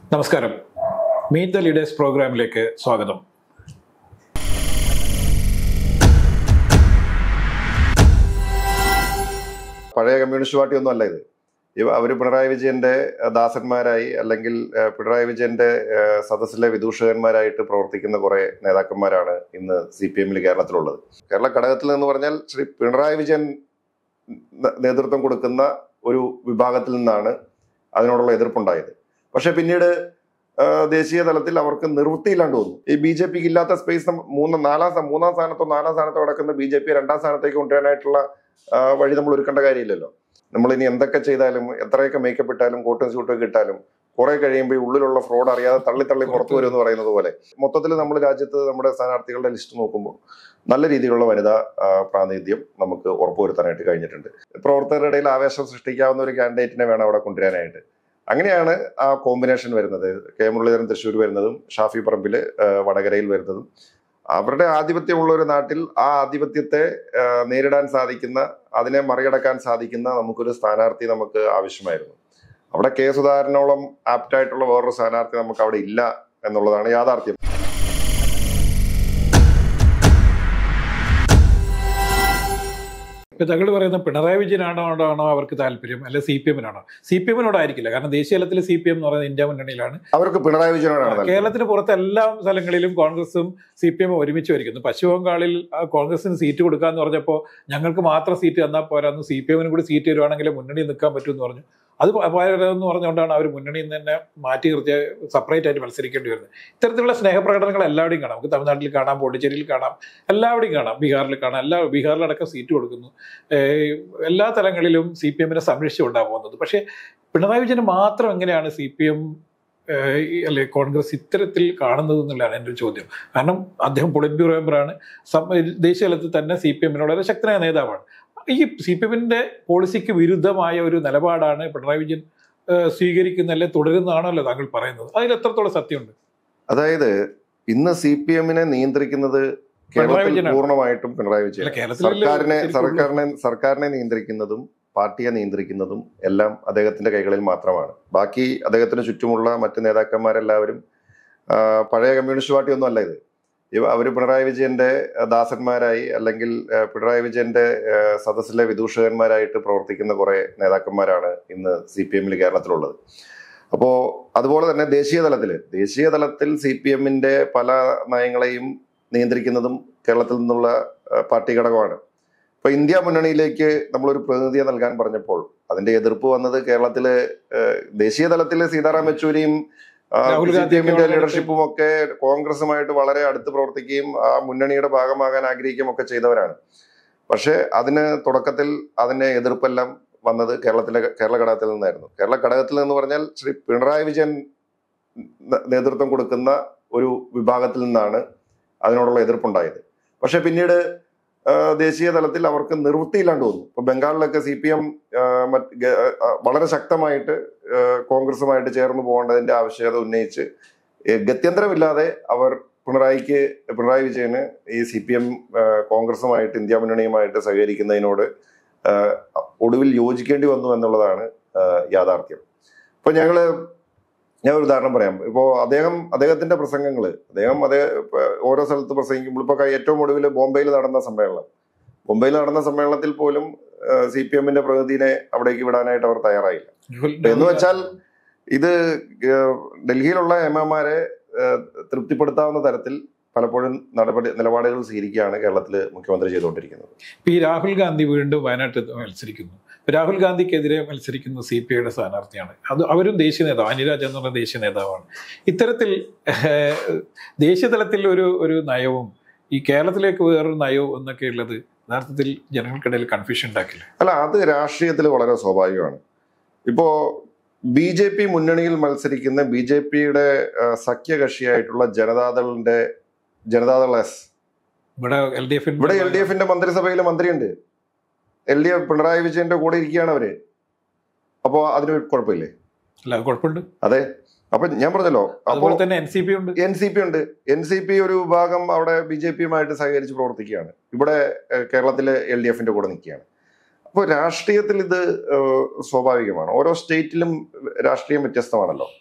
നമസ്കാരം meet the leaders പ്രോഗ്രാമിലേക്ക് സ്വാഗതം പഴയ കമ്മ്യൂണിസ്റ്റ് പാർട്ടി ഒന്നും അല്ല ഇത് ഇവ അവർ പിണറായി വിജയന്റെ അഹ്, ദാസന്മാരായി അല്ലെങ്കിൽ അഹ്, പിണറായി വിജയന്റെ അഹ്, സദസ്സിലെ വിദൂഷകന്മാരായിട്ട് പ്രവർത്തിക്കുന്ന കുറെ നേതാക്കന്മാരാണ് ഇന്ന് സി പി എമ്മിൽ കേരളത്തിലുള്ളത് കേരള ഘടകത്തിൽ എന്ന് പറഞ്ഞാൽ ശ്രീ പിണറായി വിജയൻ ന- നേതൃത്വം കൊടുക്കുന്ന ഒരു വിഭാഗത്തിൽ നിന്നാണ് അതിനോടുള്ള എതിർപ്പുണ്ടായത് പക്ഷെ പിന്നീട് ആഹ്, ദേശീയ തലത്തിൽ അവർക്ക് നിവൃത്തിയില്ലാണ്ട് വന്നു ഈ ബി ജെ പിക്ക് ഇല്ലാത്ത സ്പേസ് മൂന്ന് നാലാം സ്ഥാ- മൂന്നാം സ്ഥാനത്തോ നാലാം സ്ഥാനത്തോ കിടക്കുന്ന ബി ജെ പി രണ്ടാം സ്ഥാനത്തേക്ക് കൊണ്ടുവരാനായിട്ടുള്ള ആ, വഴി നമ്മൾ ഒരുക്കേണ്ട കാര്യമില്ലല്ലോ നമ്മൾ ഇനി എന്തൊക്കെ ചെയ്താലും എത്രയൊക്കെ മേക്കപ്പ് ഇട്ടാലും കോട്ടും സ്യൂട്ടും ഒക്കെ ഇട്ടാലും കുറെ കഴിയുമ്പോൾ ഈ ഉള്ളിലുള്ള ഫ്രോഡ് അറിയാതെ തള്ളി തള്ളി പുറത്തു വരും എന്ന് പറയുന്നത് പോലെ മൊത്തത്തിൽ നമ്മൾ രാജ്യത്ത് നമ്മുടെ സ്ഥാനാർത്ഥികളുടെ ലിസ്റ്റ് നോക്കുമ്പോൾ നല്ല രീതിയിലുള്ള വനിതാ ആ, പ്രാതിനിധ്യം നമുക്ക് ഉറപ്പുവരുത്താനായിട്ട് കഴിഞ്ഞിട്ടുണ്ട് പ്രവർത്തകരുടെ ഇടയിൽ ആവേശം സൃഷ്ടിക്കാവുന്ന ഒരു കാൻഡിഡേറ്റിനെ വേണം അവിടെ കൊണ്ടുവരാനായിട്ട് അങ്ങനെയാണ് ആ കോമ്പിനേഷൻ വരുന്നത് കെ മുരളീധരൻ തൃശ്ശൂർ വരുന്നതും ഷാഫി പറമ്പില് ആ, വടകരയിൽ വരുന്നതും അവരുടെ ആധിപത്യമുള്ള ഒരു നാട്ടിൽ ആ ആധിപത്യത്തെ ആ, നേരിടാൻ സാധിക്കുന്ന അതിനെ മറികടക്കാൻ സാധിക്കുന്ന നമുക്കൊരു സ്ഥാനാർത്ഥി നമുക്ക് ആവശ്യമായിരുന്നു അവിടെ കെ സുധാകരനോളം ആപ്റ്റായിട്ടുള്ള വേറൊരു സ്ഥാനാർത്ഥി നമുക്ക് അവിടെ ഇല്ല എന്നുള്ളതാണ് യാഥാർത്ഥ്യം ഇപ്പൊ തങ്ങൾ പറയുന്ന പിണറായി വിജയനാണോ ആണോ അവർക്ക് താല്പര്യം അല്ലെ സി പി എമ്മിനാണോ സി പി എമ്മിനോടായിരിക്കില്ല കാരണം ദേശീയ തലത്തിൽ സി പി എം എന്ന് പറയുന്നത് ഇന്ത്യ മുന്നണിയിലാണ് അവർക്ക് പിണറായി വിജയനോടാണ് താല്പര്യം. കേരളത്തിന് പുറത്ത് എല്ലാ സ്ഥലങ്ങളിലും കോൺഗ്രസും സി പി എം ഒരുമിച്ച് വരിക്കുന്നു പശ്ചിമ ബംഗാളിൽ ആ, കോൺഗ്രസിന് സീറ്റ് കൊടുക്കാന്ന് പറഞ്ഞപ്പോൾ ഞങ്ങൾക്ക് മാത്രം സീറ്റ് തന്നാൽ പോരാന്ന് സി പി എമ്മിന് കൂടി സീറ്റ് തരുവാണെങ്കിൽ മുന്നണി നിൽക്കാൻ പറ്റുമെന്ന് പറഞ്ഞു അത് പോരെന്ന് പറഞ്ഞുകൊണ്ടാണ് അവർ മുന്നണിയിൽ നിന്ന് തന്നെ മാറ്റി നിർത്തിയ സെപ്പറേറ്റ് ആയിട്ട് മത്സരിക്കേണ്ടി വരുന്നത് ഇത്തരത്തിലുള്ള സ്നേഹപ്രകടനങ്ങൾ എല്ലാവിടെയും കാണാം നമുക്ക് തമിഴ്നാട്ടിൽ കാണാം പോണ്ടിച്ചേരിയിൽ കാണാം എല്ലാവിടെയും കാണാം ബീഹാറിൽ കാണാം എല്ലാ ബീഹാറിലടക്കം സീറ്റ് കൊടുക്കുന്നു ഏഹ് എല്ലാ തലങ്ങളിലും സി പി എമ്മിനെ സംരക്ഷിച്ചുകൊണ്ടാണ് പോകുന്നത് പക്ഷേ പിണറായി വിജയന് മാത്രം എങ്ങനെയാണ് സി പി എം അല്ലെ കോൺഗ്രസ് ഇത്തരത്തിൽ കാണുന്നത് എന്നുള്ളതാണ് എൻ്റെ ഒരു ചോദ്യം കാരണം അദ്ദേഹം പൊളിറ്റ് ബ്യൂറോ മെമ്പറാണ് സം- ദേശീയ തലത്തിൽ തന്നെ സി പി എമ്മിനുള്ള ഒരു ശക്തനായ നേതാവാണ് ഈ സി പി എമ്മിന്റെ പോളിസിക്ക് വിരുദ്ധമായ ഒരു നിലപാടാണ് പിണറായി വിജയൻ ഏഹ് സ്വീകരിക്കുന്ന തുടരുന്നതാണല്ലോ താങ്കൾ പറയുന്നത് അതിൽ എത്രത്തോളം സത്യമുണ്ട് അതായത് ഇന്ന് സി പി എമ്മിനെ നിയന്ത്രിക്കുന്നത് കേരളത്തിൽ വിജയനാണ്. പൂർണ്ണമായിട്ടും പിണറായി അല്ല വിജയൻ കേരളത്തിൽ സർക്കാരിനെ ശരിക്കും സർക്കാരിനെ സർക്കാരിനെ നിയന്ത്രിക്കുന്നതും പാർട്ടിയെ നിയന്ത്രിക്കുന്നതും എല്ലാം അദ്ദേഹത്തിന്റെ കൈകളിൽ മാത്രമാണ് ബാക്കി അദ്ദേഹത്തിന് ചുറ്റുമുള്ള മറ്റ് നേതാക്കന്മാരെല്ലാവരും ആ, പഴയ കമ്മ്യൂണിസ്റ്റ് പാർട്ടി ഒന്നും അല്ല ഇത് ഇവ അവർ പിണറായി വിജയന്റെ ദാസന്മാരായി അല്ലെങ്കിൽ ആ, പിണറായി വിജയന്റെ ആ, സദസ്സിലെ വിദൂഷകന്മാരായിട്ട് പ്രവർത്തിക്കുന്ന കുറെ നേതാക്കന്മാരാണ് ഇന്ന് സി പി എമ്മിൽ കേരളത്തിലുള്ളത് അപ്പോ അതുപോലെ തന്നെ ദേശീയ തലത്തിൽ ദേശീയ തലത്തിൽ സി പി എമ്മിന്റെ പല നയങ്ങളെയും നിയന്ത്രിക്കുന്നതും കേരളത്തിൽ നിന്നുള്ള ആ, പാർട്ടി ഘടകമാണ് ഇപ്പൊ ഇന്ത്യ മുന്നണിയിലേക്ക് നമ്മളൊരു പ്രതിനിധിയെ നൽകാൻ പറഞ്ഞപ്പോൾ അതിന്റെ എതിർപ്പ് വന്നത് കേരളത്തില് ഏഹ്, ദേശീയ തലത്തിൽ സീതാറാം യെച്ചൂരിയും രാഹുൽ സി ഗാന്ധി പി എമ്മിന്റെ ഒക്കെ ലീഡർഷിപ്പും ഒക്കെ കോൺഗ്രസുമായിട്ട് വളരെ അടുത്ത് പ്രവർത്തിക്കുകയും ആ മുന്നണിയുടെ ഭാഗമാകാൻ ആഗ്രഹിക്കുകയും ഒക്കെ ചെയ്തവരാണ് പക്ഷെ അതിന് തുടക്കത്തിൽ അതിന്റെ എതിർപ്പെല്ലാം വന്നത് കേരളത്തിലെ കേരള ഘടകത്തിൽ നിന്നായിരുന്നു കേരള ഘടകത്തിൽ നിന്ന് പറഞ്ഞാൽ ശ്രീ പിണറായി വിജയൻ ന- നേതൃത്വം കൊടുക്കുന്ന ഒരു വിഭാഗത്തിൽ നിന്നാണ് അതിനോടുള്ള എതിർപ്പുണ്ടായത് പക്ഷെ പിന്നീട് ആ, ദേശീയ തലത്തിൽ അവർക്ക് നിവൃത്തിയില്ലാണ്ട് വന്നു ഇപ്പൊ ബംഗാളിലൊക്കെ സി പി എം വളരെ ശക്തമായിട്ട് ആ, കോൺഗ്രസുമായിട്ട് ചേർന്ന് പോകേണ്ടതിന്റെ ആവശ്യകത ഉന്നയിച്ച് ഏ, ഗത്യന്തരമില്ലാതെ അവർ പിണറായിക്ക് പിണറായി വിജയന് ഈ സി പി എം കോൺഗ്രസുമായിട്ട് ഇന്ത്യ മുന്നണിയുമായിട്ട് സഹകരിക്കുന്നതിനോട് ആ, ഒടുവിൽ യോജിക്കേണ്ടി വന്നു എന്നുള്ളതാണ് ആ, യാഥാർത്ഥ്യം ഇപ്പൊ ഞങ്ങള് ഞാൻ ഒരു ഉദാഹരണം പറയാം ഇപ്പോ അദ്ദേഹം അദ്ദേഹത്തിന്റെ പ്രസംഗങ്ങൾ അദ്ദേഹം അതേ ഇപ്പൊ ഓരോ സ്ഥലത്ത് പ്രസംഗിക്കുമ്പോൾ ഇപ്പൊ ക- ഏറ്റവും ഒടുവിൽ ബോംബെയിൽ നടന്ന സമ്മേളനം ബോംബെയിൽ നടന്ന സമ്മേളനത്തിൽ പോലും സി പി എമ്മിന്റെ പ്രതിനിധിനെ അവിടേക്ക് വിടാനായിട്ട് അവർ തയ്യാറായില്ല എന്ന് വെച്ചാൽ ഇത് ഏഹ്, ഡൽഹിയിലുള്ള എം എമാരെ തൃപ്തിപ്പെടുത്താവുന്ന തരത്തിൽ പലപ്പോഴും നടപടി നിലപാടുകൾ സ്വീകരിക്കുകയാണ് കേരളത്തിൽ മുഖ്യമന്ത്രി ചെയ്തുകൊണ്ടിരിക്കുന്നത് പി രാഹുൽ ഗാന്ധി വീണ്ടും വയനാട്ടിൽ മത്സരിക്കുന്നു ഇപ്പൊ രാഹുൽ ഗാന്ധിക്കെതിരെ മത്സരിക്കുന്ന സി പി ഐയുടെ സ്ഥാനാർത്ഥിയാണ് അത് അവരും ദേശീയ നേതാവ് അനിരാജ് എന്ന് പറഞ്ഞ ദേശീയ നേതാവാണ് ഇത്തരത്തിൽ ഏഹ്, ദേശീയ തലത്തിൽ ഒരു ഒരു നയവും ഈ കേരളത്തിലേക്ക് വേറൊരു നയവും എന്നൊക്കെ ഉള്ളത് യഥാർത്ഥത്തിൽ ജനങ്ങൾക്കിടയിൽ കൺഫ്യൂഷൻ ഉണ്ടാക്കില്ല അല്ല അത് രാഷ്ട്രീയത്തിൽ വളരെ സ്വാഭാവികമാണ് ഇപ്പോ ബി ജെ പി മുന്നണിയിൽ മത്സരിക്കുന്ന ബി ജെ പിയുടെ സഖ്യകക്ഷിയായിട്ടുള്ള ജനതാദളിന്റെ ജനതാദൾ എസ് ഇവിടെ എൽ ഡി എഫ് ഇവിടെ എൽ ഡി എഫിന്റെ മന്ത്രിസഭയിൽ മന്ത്രിയുണ്ട് എൽ ഡി എഫ് പിണറായി വിജയന്റെ കൂടെ ഇരിക്കുകയാണ് അവര് അപ്പോ അതിന് കുഴപ്പമില്ലേ അല്ല കുഴപ്പമുണ്ട് അതെ അപ്പൊ ഞാൻ പറഞ്ഞല്ലോ അപ്പോ അതുപോലെ തന്നെ എൻ സി പി ഉണ്ട് എൻ സി പി ഉണ്ട് എൻ സി പി ഒരു വിഭാഗം അവിടെ ബി ജെ പിയുമായിട്ട് സഹകരിച്ച് പ്രവർത്തിക്കുകയാണ് ഇവിടെ ഏഹ്, കേരളത്തിലെ എൽ ഡി എഫിന്റെ കൂടെ നിൽക്കുകയാണ് അപ്പോൾ രാഷ്ട്രീയത്തിൽ ഇത് ഏഹ്, സ്വാഭാവികമാണ് ഓരോ സ്റ്റേറ്റിലും രാഷ്ട്രീയം വ്യത്യസ്തമാണല്ലോ